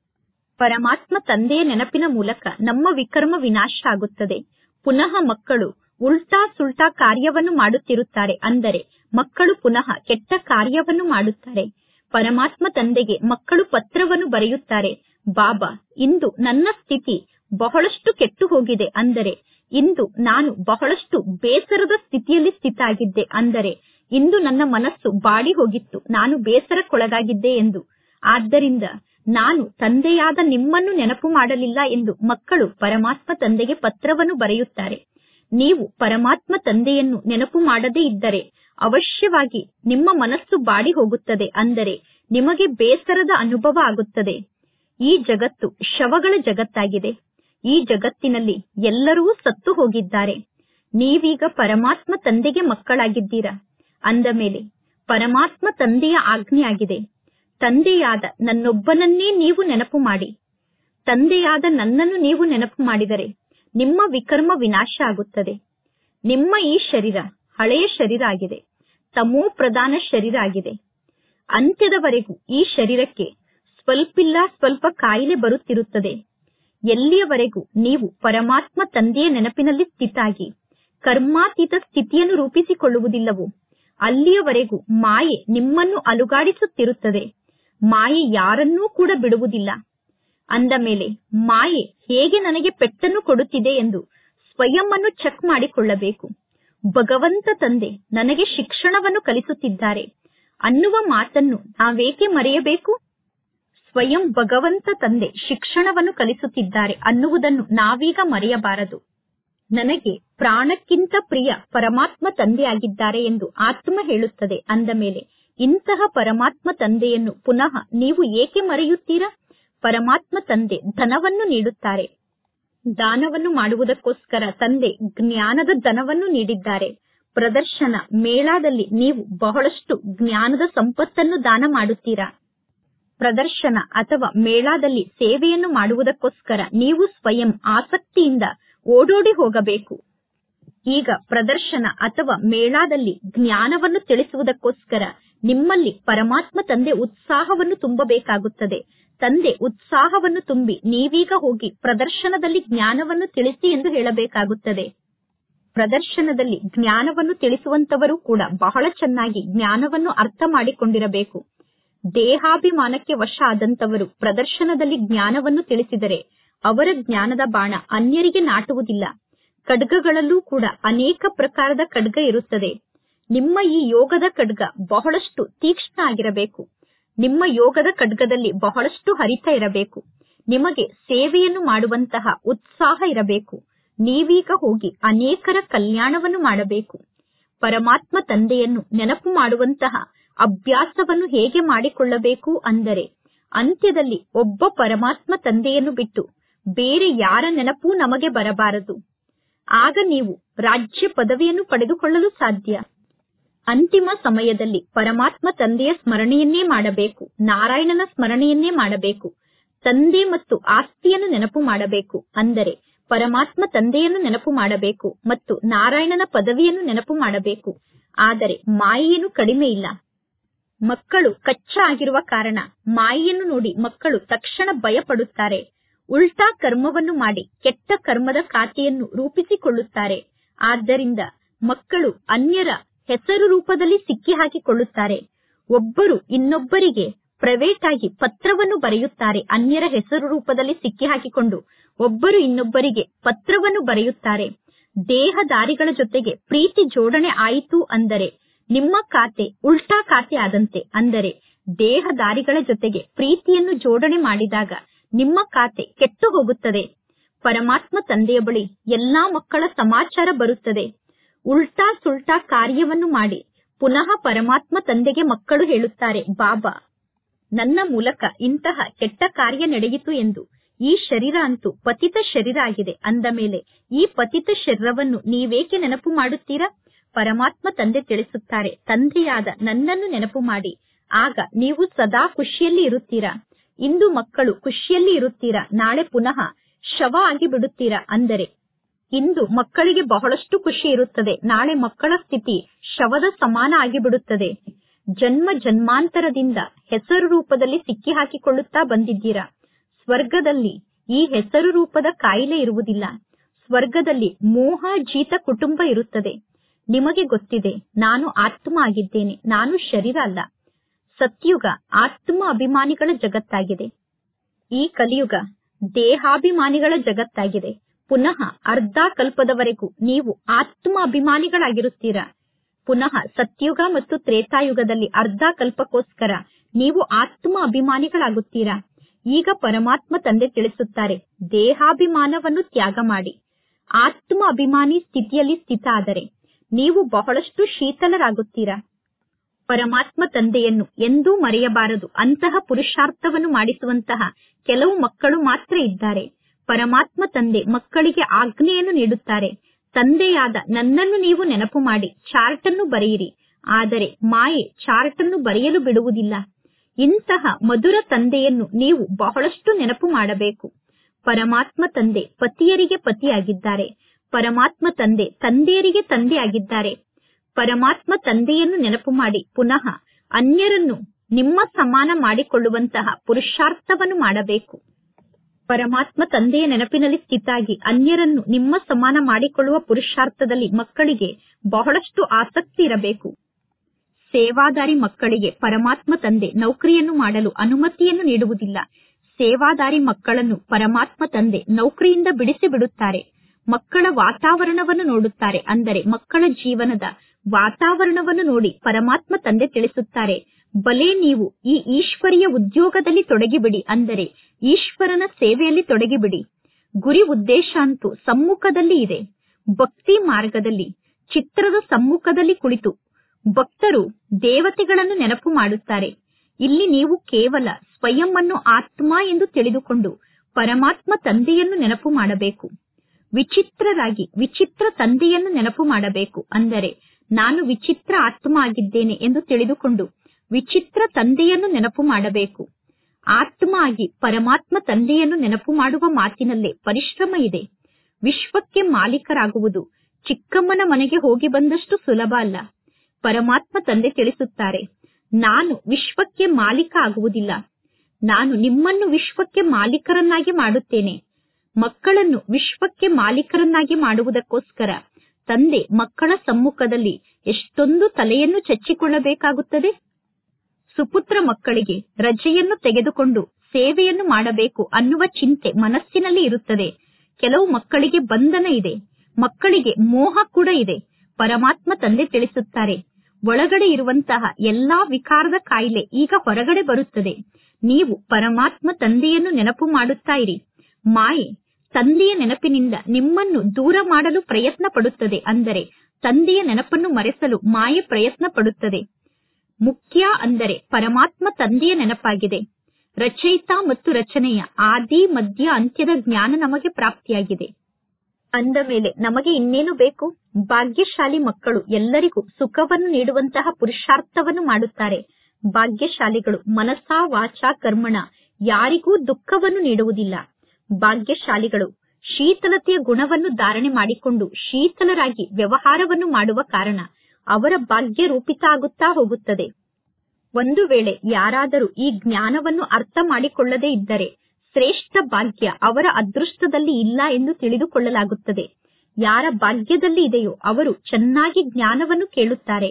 ಪರಮಾತ್ಮ ತಂದೆಯ ನೆನಪಿನ ಮೂಲಕ ನಮ್ಮ ವಿಕರ್ಮ ವಿನಾಶ ಆಗುತ್ತದೆ ಪುನಃ ಮಕ್ಕಳು ಉಲ್ಟಾ ಸುಲ್ಟಾ ಕಾರ್ಯವನ್ನು ಮಾಡುತ್ತಿರುತ್ತಾರೆ ಅಂದರೆ ಮಕ್ಕಳು ಪುನಃ ಕೆಟ್ಟ ಕಾರ್ಯವನ್ನು ಮಾಡುತ್ತಾರೆ ಪರಮಾತ್ಮ ತಂದೆಗೆ ಮಕ್ಕಳು ಪತ್ರವನ್ನು ಬರೆಯುತ್ತಾರೆ ಬಾಬಾ ಇಂದು ನನ್ನ ಸ್ಥಿತಿ ಬಹಳಷ್ಟು ಕೆಟ್ಟು ಹೋಗಿದೆ ಅಂದರೆ ಇಂದು ನಾನು ಬಹಳಷ್ಟು ಬೇಸರದ ಸ್ಥಿತಿಯಲ್ಲಿ ಸ್ಥಿತ ಆಗಿದ್ದೆ ಅಂದರೆ ಇಂದು ನನ್ನ ಮನಸ್ಸು ಬಾಡಿ ಹೋಗಿತ್ತು ನಾನು ಬೇಸರಕ್ಕೊಳಗಾಗಿದ್ದೆ ಎಂದು ಆದ್ದರಿಂದ ನಾನು ತಂದೆಯಾದ ನಿಮ್ಮನ್ನು ನೆನಪು ಮಾಡಲಿಲ್ಲ ಎಂದು ಮಕ್ಕಳು ಪರಮಾತ್ಮ ತಂದೆಗೆ ಪತ್ರವನ್ನು ಬರೆಯುತ್ತಾರೆ ನೀವು ಪರಮಾತ್ಮ ತಂದೆಯನ್ನು ನೆನಪು ಮಾಡದೇ ಇದ್ದರೆ ಅವಶ್ಯವಾಗಿ ನಿಮ್ಮ ಮನಸ್ಸು ಬಾಡಿ ಹೋಗುತ್ತದೆ ಅಂದರೆ ನಿಮಗೆ ಬೇಸರದ ಅನುಭವ ಆಗುತ್ತದೆ ಈ ಜಗತ್ತು ಶವಗಳ ಜಗತ್ತಾಗಿದೆ ಈ ಜಗತ್ತಿನಲ್ಲಿ ಎಲ್ಲರೂ ಸತ್ತು ಹೋಗಿದ್ದಾರೆ ನೀವೀಗ ಪರಮಾತ್ಮ ತಂದೆಗೆ ಮಕ್ಕಳಾಗಿದ್ದೀರಾ ಅಂದ ಮೇಲೆ ಪರಮಾತ್ಮ ತಂದೆಯ ಆಜ್ಞೆಯಾಗಿದೆ ತಂದೆಯಾದ ನನ್ನೊಬ್ಬನನ್ನೇ ನೀವು ನೆನಪು ಮಾಡಿ ತಂದೆಯಾದ ನನ್ನನ್ನು ನೀವು ನೆನಪು ಮಾಡಿದರೆ ನಿಮ್ಮ ವಿಕರ್ಮ ವಿನಾಶ ಆಗುತ್ತದೆ ನಿಮ್ಮ ಈ ಶರೀರ ಹಳೆಯ ಶರೀರ ಆಗಿದೆ ತಮೋ ಪ್ರಧಾನ ಶರೀರ ಆಗಿದೆ ಅಂತ್ಯದವರೆಗೂ ಈ ಶರೀರಕ್ಕೆ ಸ್ವಲ್ಪಿಲ್ಲ ಸ್ವಲ್ಪ ಕಾಯಿಲೆ ಬರುತ್ತಿರುತ್ತದೆ ಎಲ್ಲಿಯವರೆಗೂ ನೀವು ಪರಮಾತ್ಮ ತಂದೆಯ ನೆನಪಿನಲ್ಲಿ ಸ್ಥಿತಾಗಿ ಕರ್ಮಾತೀತ ಸ್ಥಿತಿಯನ್ನು ರೂಪಿಸಿಕೊಳ್ಳುವುದಿಲ್ಲವೋ ಅಲ್ಲಿಯವರೆಗೂ ಮಾಯೆ ನಿಮ್ಮನ್ನು ಅಲುಗಾಡಿಸುತ್ತಿರುತ್ತದೆ ಮಾಯೆ ಯಾರನ್ನೂ ಕೂಡ ಬಿಡುವುದಿಲ್ಲ ಅಂದ ಮೇಲೆ ಮಾಯೆ ಹೇಗೆ ನನಗೆ ಪೆಟ್ಟನ್ನು ಕೊಡುತ್ತಿದೆ ಎಂದು ಸ್ವಯಂ ಅನ್ನು ಚೆಕ್ ಮಾಡಿಕೊಳ್ಳಬೇಕು ಭಗವಂತ ತಂದೆ ನನಗೆ ಶಿಕ್ಷಣವನ್ನು ಕಲಿಸುತ್ತಿದ್ದಾರೆ ಅನ್ನುವ ಮಾತನ್ನು ನಾವೇಕೆ ಮರೆಯಬೇಕು ಸ್ವಯಂ ಭಗವಂತ ತಂದೆ ಶಿಕ್ಷಣವನ್ನು ಕಲಿಸುತ್ತಿದ್ದಾರೆ ಅನ್ನುವುದನ್ನು ನಾವೀಗ ಮರೆಯಬಾರದು ನನಗೆ ಪ್ರಾಣಕ್ಕಿಂತ ಪ್ರಿಯ ಪರಮಾತ್ಮ ತಂದೆಯಾಗಿದ್ದಾರೆ ಎಂದು ಆತ್ಮ ಹೇಳುತ್ತದೆ ಅಂದ ಮೇಲೆ ಇಂತಹ ಪರಮಾತ್ಮ ತಂದೆಯನ್ನು ಪುನಃ ನೀವು ಏಕೆ ಮರೆಯುತ್ತೀರಾ ಪರಮಾತ್ಮ ತಂದೆ ಧನವನ್ನು ನೀಡುತ್ತಾರೆ ದಾನವನ್ನು ಮಾಡುವುದಕ್ಕೋಸ್ಕರ ತಂದೆ ಜ್ಞಾನದ ಧನವನ್ನು ನೀಡಿದ್ದಾರೆ ಪ್ರದರ್ಶನ ಮೇಳಾದಲ್ಲಿ ನೀವು ಬಹಳಷ್ಟು ಜ್ಞಾನದ ಸಂಪತ್ತನ್ನು ದಾನ ಮಾಡುತ್ತೀರಾ ಪ್ರದರ್ಶನ ಅಥವಾ ಮೇಳಾದಲ್ಲಿ ಸೇವೆಯನ್ನು ಮಾಡುವುದಕ್ಕೋಸ್ಕರ ನೀವು ಸ್ವಯಂ ಆಸಕ್ತಿಯಿಂದ ಓಡೋಡಿ ಹೋಗಬೇಕು ಈಗ ಪ್ರದರ್ಶನ ಅಥವಾ ಮೇಳಾದಲ್ಲಿ ಜ್ಞಾನವನ್ನು ತಿಳಿಸುವುದಕ್ಕೋಸ್ಕರ ನಿಮ್ಮಲ್ಲಿ ಪರಮಾತ್ಮ ತಂದೆ ಉತ್ಸಾಹವನ್ನು ತುಂಬಬೇಕಾಗುತ್ತದೆ ತಂದೆ ಉತ್ಸಾಹವನ್ನು ತುಂಬಿ ನೀವೀಗ ಹೋಗಿ ಪ್ರದರ್ಶನದಲ್ಲಿ ಜ್ಞಾನವನ್ನು ತಿಳಿಸಿ ಎಂದು ಹೇಳಬೇಕಾಗುತ್ತದೆ ಪ್ರದರ್ಶನದಲ್ಲಿ ಜ್ಞಾನವನ್ನು ತಿಳಿಸುವಂತವರು ಕೂಡ ಬಹಳ ಚೆನ್ನಾಗಿ ಜ್ಞಾನವನ್ನು ಅರ್ಥ ಮಾಡಿಕೊಂಡಿರಬೇಕು ದೇಹಾಭಿಮಾನಕ್ಕೆ ವಶ ಆದಂತವರು ಪ್ರದರ್ಶನದಲ್ಲಿ ಜ್ಞಾನವನ್ನು ತಿಳಿಸಿದರೆ ಅವರ ಜ್ಞಾನದ ಬಾಣ ಅನ್ಯರಿಗೆ ನಾಟುವುದಿಲ್ಲ ಖಡ್ಗಗಳಲ್ಲೂ ಕೂಡ ಅನೇಕ ಪ್ರಕಾರದ ಖಡ್ಗ ಇರುತ್ತದೆ ನಿಮ್ಮ ಈ ಯೋಗದ ಖಡ್ಗ ಬಹಳಷ್ಟು ತೀಕ್ಷ್ಣ ಆಗಿರಬೇಕು ನಿಮ್ಮ ಯೋಗದ ಖಡ್ಗದಲ್ಲಿ ಬಹಳಷ್ಟು ಹರಿತ ಇರಬೇಕು ನಿಮಗೆ ಸೇವೆಯನ್ನು ಮಾಡುವಂತಹ ಉತ್ಸಾಹ ಇರಬೇಕು ನೀವೀಗ ಹೋಗಿ ಅನೇಕರ ಕಲ್ಯಾಣವನ್ನು ಮಾಡಬೇಕು ಪರಮಾತ್ಮ ತಂದೆಯನ್ನು ನೆನಪು ಮಾಡುವಂತಹ ಅಭ್ಯಾಸವನ್ನು ಹೇಗೆ ಮಾಡಿಕೊಳ್ಳಬೇಕು ಅಂದರೆ ಅಂತ್ಯದಲ್ಲಿ ಒಬ್ಬ ಪರಮಾತ್ಮ ತಂದೆಯನ್ನು ಬಿಟ್ಟು ಬೇರೆ ಯಾರ ನೆನಪೂ ನಮಗೆ ಬರಬಾರದು ಆಗ ನೀವು ರಾಜ್ಯ ಪದವಿಯನ್ನು ಪಡೆದುಕೊಳ್ಳಲು ಸಾಧ್ಯ ಅಂತಿಮ ಸಮಯದಲ್ಲಿ ಪರಮಾತ್ಮ ತಂದೆಯ ಸ್ಮರಣೆಯನ್ನೇ ಮಾಡಬೇಕು ನಾರಾಯಣನ ಸ್ಮರಣೆಯನ್ನೇ ಮಾಡಬೇಕು ತಂದೆ ಮತ್ತು ಆಸ್ತಿಯನ್ನು ನೆನಪು ಮಾಡಬೇಕು ಅಂದರೆ ಪರಮಾತ್ಮ ತಂದೆಯನ್ನು ನೆನಪು ಮಾಡಬೇಕು ಮತ್ತು ನಾರಾಯಣನ ಪದವಿಯನ್ನು ನೆನಪು ಮಾಡಬೇಕು ಆದರೆ ಮಾಯೇನು ಕಡಿಮೆ ಇಲ್ಲ ಮಕ್ಕಳು ಕಚ್ಚಾ ಆಗಿರುವ ಕಾರಣ ಮಾಯೆಯನ್ನು ನೋಡಿ ಮಕ್ಕಳು ತಕ್ಷಣ ಭಯಪಡುತ್ತಾರೆ ಉಲ್ಟಾ ಕರ್ಮವನ್ನು ಮಾಡಿ ಕೆಟ್ಟ ಕರ್ಮದ ಖಾತೆಯನ್ನು ರೂಪಿಸಿಕೊಳ್ಳುತ್ತಾರೆ ಆದ್ದರಿಂದ ಮಕ್ಕಳು ಅನ್ಯರ ಹೆಸರು ರೂಪದಲ್ಲಿ ಸಿಕ್ಕಿ ಹಾಕಿಕೊಳ್ಳುತ್ತಾರೆ ಒಬ್ಬರು ಇನ್ನೊಬ್ಬರಿಗೆ ಪ್ರೈವೇಟ್ ಆಗಿ ಪತ್ರವನ್ನು ಬರೆಯುತ್ತಾರೆ ಅನ್ಯರ ಹೆಸರು ರೂಪದಲ್ಲಿ ಸಿಕ್ಕಿ ಹಾಕಿಕೊಂಡು ಒಬ್ಬರು ಇನ್ನೊಬ್ಬರಿಗೆ ಪತ್ರವನ್ನು ಬರೆಯುತ್ತಾರೆ ದೇಹದಾರಿಗಳ ಜೊತೆಗೆ ಪ್ರೀತಿ ಜೋಡಣೆ ಆಯಿತು ಅಂದರೆ ನಿಮ್ಮ ಖಾತೆ ಉಲ್ಟಾ ಖಾತೆ ಆದಂತೆ ಅಂದರೆ ದೇಹದಾರಿಗಳ ಜೊತೆಗೆ ಪ್ರೀತಿಯನ್ನು ಜೋಡಣೆ ಮಾಡಿದಾಗ ನಿಮ್ಮ ಖಾತೆ ಕೆಟ್ಟು ಹೋಗುತ್ತದೆ ಪರಮಾತ್ಮ ತಂದೆಯ ಬಳಿ ಎಲ್ಲಾ ಮಕ್ಕಳ ಸಮಾಚಾರ ಬರುತ್ತದೆ ಉಲ್ಟಾ ಸುಲ್ಟಾ ಕಾರ್ಯವನ್ನು ಮಾಡಿ ಪುನಃ ಪರಮಾತ್ಮ ತಂದೆಗೆ ಮಕ್ಕಳು ಹೇಳುತ್ತಾರೆ ಬಾಬಾ ನನ್ನ ಮೂಲಕ ಇಂತಹ ಕೆಟ್ಟ ಕಾರ್ಯ ನಡೆಯಿತು ಎಂದು ಈ ಶರೀರ ಅಂತೂ ಪತಿತ ಶರೀರ ಆಗಿದೆ ಅಂದ ಮೇಲೆ ಈ ಪತಿತ ಶರೀರವನ್ನು ನೀವೇಕೆ ನೆನಪು ಮಾಡುತ್ತೀರಾ ಪರಮಾತ್ಮ ತಂದೆ ತಿಳಿಸುತ್ತಾರೆ ತಂದೆಯಾದ ನನ್ನನ್ನು ನೆನಪು ಮಾಡಿ ಆಗ ನೀವು ಸದಾ ಖುಷಿಯಲ್ಲಿ ಇರುತ್ತೀರಾ ಇಂದು ಮಕ್ಕಳು ಖುಷಿಯಲ್ಲಿ ಇರುತ್ತೀರಾ ನಾಳೆ ಪುನಃ ಶವ ಆಗಿ ಬಿಡುತ್ತೀರಾ ಅಂದರೆ ಇಂದು ಮಕ್ಕಳಿಗೆ ಬಹಳಷ್ಟು ಖುಷಿ ಇರುತ್ತದೆ ನಾಳೆ ಮಕ್ಕಳ ಸ್ಥಿತಿ ಶವದ ಸಮಾನ ಆಗಿಬಿಡುತ್ತದೆ ಜನ್ಮ ಜನ್ಮಾಂತರದಿಂದ ಹೆಸರು ರೂಪದಲ್ಲಿ ಸಿಕ್ಕಿ ಹಾಕಿಕೊಳ್ಳುತ್ತಾ ಬಂದಿದ್ದೀರಾ ಸ್ವರ್ಗದಲ್ಲಿ ಈ ಹೆಸರು ರೂಪದ ಕಾಯಿಲೆ ಇರುವುದಿಲ್ಲ ಸ್ವರ್ಗದಲ್ಲಿ ಮೋಹ ಜೀತ ಕುಟುಂಬ ಇರುತ್ತದೆ ನಿಮಗೆ ಗೊತ್ತಿದೆ ನಾನು ಆತ್ಮ ಆಗಿದ್ದೇನೆ ನಾನು ಶರೀರ ಅಲ್ಲ ಸತ್ಯುಗ ಆತ್ಮ ಅಭಿಮಾನಿಗಳ ಜಗತ್ತಾಗಿದೆ ಈ ಕಲಿಯುಗ ದೇಹಾಭಿಮಾನಿಗಳ ಜಗತ್ತಾಗಿದೆ ಪುನಃ ಅರ್ಧ ಕಲ್ಪದವರೆಗೂ ನೀವು ಆತ್ಮ ಅಭಿಮಾನಿಗಳಾಗಿರುತ್ತೀರಾ ಪುನಃ ಸತ್ಯುಗ ಮತ್ತು ತ್ರೇತಾಯುಗದಲ್ಲಿ ಅರ್ಧ ಕಲ್ಪಕ್ಕೋಸ್ಕರ ನೀವು ಆತ್ಮ ಅಭಿಮಾನಿಗಳಾಗುತ್ತೀರಾ ಈಗ ಪರಮಾತ್ಮ ತಂದೆ ತಿಳಿಸುತ್ತಾರೆ ದೇಹಾಭಿಮಾನವನ್ನು ತ್ಯಾಗ ಮಾಡಿ ಆತ್ಮ ಅಭಿಮಾನಿ ಸ್ಥಿತಿಯಲ್ಲಿ ಸ್ಥಿತ ಆದರೆ ನೀವು ಬಹಳಷ್ಟು ಶೀತಲರಾಗುತ್ತೀರಾ ಪರಮಾತ್ಮ ತಂದೆಯನ್ನು ಎಂದೂ ಮರೆಯಬಾರದು ಅಂತಹ ಪುರುಷಾರ್ಥವನ್ನು ಮಾಡಿಸುವಂತಹ ಕೆಲವು ಮಕ್ಕಳು ಮಾತ್ರ ಇದ್ದಾರೆ ಪರಮಾತ್ಮ ತಂದೆ ಮಕ್ಕಳಿಗೆ ಆಜ್ಞೆಯನ್ನು ನೀಡುತ್ತಾರೆ ತಂದೆಯಾದ ನನ್ನನ್ನು ನೀವು ನೆನಪು ಮಾಡಿ ಚಾರ್ಟ್ ಅನ್ನು ಬರೆಯಿರಿ ಆದರೆ ಮಾಯೆ ಚಾರ್ಟ್ ಅನ್ನು ಬರೆಯಲು ಬಿಡುವುದಿಲ್ಲ ಇಂತಹ ಮಧುರ ತಂದೆಯನ್ನು ನೀವು ಬಹಳಷ್ಟು ನೆನಪು ಮಾಡಬೇಕು ಪರಮಾತ್ಮ ತಂದೆ ಪತಿಯರಿಗೆ ಪತಿಯಾಗಿದ್ದಾರೆ ಪರಮಾತ್ಮ ತಂದೆ ತಂದೆಯರಿಗೆ ತಂದೆಯಾಗಿದ್ದಾರೆ ಪರಮಾತ್ಮ ತಂದೆಯನ್ನು ನೆನಪು ಮಾಡಿ ಪುನಃ ಅನ್ಯರನ್ನು ನಿಮ್ಮ ಸಮಾನ ಮಾಡಿಕೊಳ್ಳುವಂತಹ ಪುರುಷಾರ್ಥವನ್ನು ಮಾಡಬೇಕು ಪರಮಾತ್ಮ ತಂದೆಯ ನೆನಪಿನಲ್ಲಿ ಸ್ಥಿತಾಗಿ ಅನ್ಯರನ್ನು ನಿಮ್ಮ ಸಮಾನ ಮಾಡಿಕೊಳ್ಳುವ ಪುರುಷಾರ್ಥದಲ್ಲಿ ಮಕ್ಕಳಿಗೆ ಬಹಳಷ್ಟು ಆಸಕ್ತಿ ಇರಬೇಕು ಸೇವಾದಾರಿ ಮಕ್ಕಳಿಗೆ ಪರಮಾತ್ಮ ತಂದೆ ನೌಕರಿಯನ್ನು ಮಾಡಲು ಅನುಮತಿಯನ್ನು ನೀಡುವುದಿಲ್ಲ ಸೇವಾದಾರಿ ಮಕ್ಕಳನ್ನು ಪರಮಾತ್ಮ ತಂದೆ ನೌಕರಿಯಿಂದ ಬಿಡಿಸಿ ಬಿಡುತ್ತಾರೆ ಮಕ್ಕಳ ವಾತಾವರಣವನ್ನು ನೋಡುತ್ತಾರೆ ಅಂದರೆ ಮಕ್ಕಳ ಜೀವನದ ವಾತಾವರಣವನ್ನು ನೋಡಿ ಪರಮಾತ್ಮ ತಂದೆ ತಿಳಿಸುತ್ತಾರೆ ಬಲೆ ನೀವು ಈ ಈಶ್ವರಿಯ ಉದ್ಯೋಗದಲ್ಲಿ ತೊಡಗಿಬಿಡಿ ಅಂದರೆ ಈಶ್ವರನ ಸೇವೆಯಲ್ಲಿ ತೊಡಗಿಬಿಡಿ ಗುರಿ ಉದ್ದೇಶ ಅಂತೂ ಸಮ್ಮುಖದಲ್ಲಿ ಇದೆ ಭಕ್ತಿ ಮಾರ್ಗದಲ್ಲಿ ಚಿತ್ರದ ಸಮ್ಮುಖದಲ್ಲಿ ಕುಳಿತು ಭಕ್ತರು ದೇವತೆಗಳನ್ನು ನೆನಪು ಮಾಡುತ್ತಾರೆ ಇಲ್ಲಿ ನೀವು ಕೇವಲ ಸ್ವಯಂ ಅನ್ನು ಆತ್ಮ ಎಂದು ತಿಳಿದುಕೊಂಡು ಪರಮಾತ್ಮ ತಂದೆಯನ್ನು ನೆನಪು ಮಾಡಬೇಕು ವಿಚಿತ್ರರಾಗಿ ವಿಚಿತ್ರ ತಂದೆಯನ್ನು ನೆನಪು ಮಾಡಬೇಕು ಅಂದರೆ ನಾನು ವಿಚಿತ್ರ ಆತ್ಮ ಆಗಿದ್ದೇನೆ ಎಂದು ತಿಳಿದುಕೊಂಡು ವಿಚಿತ್ರ ತಂದೆಯನ್ನು ನೆನಪು ಮಾಡಬೇಕು ಆತ್ಮ ಆಗಿ ಪರಮಾತ್ಮ ತಂದೆಯನ್ನು ನೆನಪು ಮಾಡುವ ಮಾತಿನಲ್ಲೇ ಪರಿಶ್ರಮ ಇದೆ ವಿಶ್ವಕ್ಕೆ ಮಾಲೀಕರಾಗುವುದು ಚಿಕ್ಕಮ್ಮನ ಮನೆಗೆ ಹೋಗಿ ಬಂದಷ್ಟು ಸುಲಭ ಅಲ್ಲ ಪರಮಾತ್ಮ ತಂದೆ ತಿಳಿಸುತ್ತಾರೆ ನಾನು ವಿಶ್ವಕ್ಕೆ ಮಾಲೀಕ ಆಗುವುದಿಲ್ಲ ನಾನು ನಿಮ್ಮನ್ನು ವಿಶ್ವಕ್ಕೆ ಮಾಲೀಕರನ್ನಾಗಿ ಮಾಡುತ್ತೇನೆ ಮಕ್ಕಳನ್ನು ವಿಶ್ವಕ್ಕೆ ಮಾಲೀಕರನ್ನಾಗಿ ಮಾಡುವುದಕ್ಕೋಸ್ಕರ ತಂದೆ ಮಕ್ಕಳ ಸಮ್ಮುಖದಲ್ಲಿ ಎಷ್ಟೊಂದು ತಲೆಯನ್ನು ಚಚ್ಚಿಕೊಳ್ಳಬೇಕಾಗುತ್ತದೆ ಸುಪುತ್ರ ಮಕ್ಕಳಿಗೆ ರಜೆಯನ್ನು ತೆಗೆದುಕೊಂಡು ಸೇವೆಯನ್ನು ಮಾಡಬೇಕು ಅನ್ನುವ ಚಿಂತೆ ಮನಸ್ಸಿನಲ್ಲಿ ಇರುತ್ತದೆ ಕೆಲವು ಮಕ್ಕಳಿಗೆ ಬಂಧನ ಇದೆ ಮಕ್ಕಳಿಗೆ ಮೋಹ ಕೂಡ ಇದೆ ಪರಮಾತ್ಮ ತಂದೆ ತಿಳಿಸುತ್ತಾರೆ ಒಳಗಡೆ ಇರುವಂತಹ ಎಲ್ಲಾ ವಿಕಾರದ ಕಾಯಿಲೆ ಈಗ ಹೊರಗಡೆ ಬರುತ್ತದೆ ನೀವು ಪರಮಾತ್ಮ ತಂದೆಯನ್ನು ನೆನಪು ಮಾಡುತ್ತಾ ಇರಿ ಮಾಯೆ ತಂದೆಯ ನೆನಪಿನಿಂದ ನಿಮ್ಮನ್ನು ದೂರ ಮಾಡಲು ಪ್ರಯತ್ನ ಪಡುತ್ತದೆ ಅಂದರೆ ತಂದೆಯ ನೆನಪನ್ನು ಮರೆಸಲು ಮಾಯೆ ಪ್ರಯತ್ನ ಪಡುತ್ತದೆ ಮುಖ್ಯ ಅಂದರೆ ಪರಮಾತ್ಮ ತಂದೆಯ ನೆನಪಾಗಿದೆ ರಚಯಿತ ಮತ್ತು ರಚನೆಯ ಆದಿ ಮಧ್ಯ ಅಂತ್ಯದ ಜ್ಞಾನ ನಮಗೆ ಪ್ರಾಪ್ತಿಯಾಗಿದೆ ಅಂದ ಮೇಲೆ ನಮಗೆ ಇನ್ನೇನು ಬೇಕು ಭಾಗ್ಯಶಾಲಿ ಮಕ್ಕಳು ಎಲ್ಲರಿಗೂ ಸುಖವನ್ನು ನೀಡುವಂತಹ ಪುರುಷಾರ್ಥವನ್ನು ಮಾಡುತ್ತಾರೆ ಭಾಗ್ಯಶಾಲಿಗಳು ಮನಸ ವಾಚ ಕರ್ಮಣ ಯಾರಿಗೂ ದುಃಖವನ್ನು ನೀಡುವುದಿಲ್ಲ ಭಾಗ್ಯಶಾಲಿಗಳು ಶೀತಲತೆಯ ಗುಣವನ್ನು ಧಾರಣೆ ಮಾಡಿಕೊಂಡು ಶೀತಲರಾಗಿ ವ್ಯವಹಾರವನ್ನು ಮಾಡುವ ಕಾರಣ ಅವರ ಭಾಗ್ಯ ರೂಪಿತ ಆಗುತ್ತಾ ಹೋಗುತ್ತದೆ ಒಂದು ವೇಳೆ ಯಾರಾದರೂ ಈ ಜ್ಞಾನವನ್ನು ಅರ್ಥ ಮಾಡಿಕೊಳ್ಳದೇ ಇದ್ದರೆ ಶ್ರೇಷ್ಠ ಭಾಗ್ಯ ಅವರ ಅದೃಷ್ಟದಲ್ಲಿ ಇಲ್ಲ ಎಂದು ತಿಳಿದುಕೊಳ್ಳಲಾಗುತ್ತದೆ ಯಾರ ಭಾಗ್ಯದಲ್ಲಿ ಇದೆಯೋ ಅವರು ಚೆನ್ನಾಗಿ ಜ್ಞಾನವನ್ನು ಕೇಳುತ್ತಾರೆ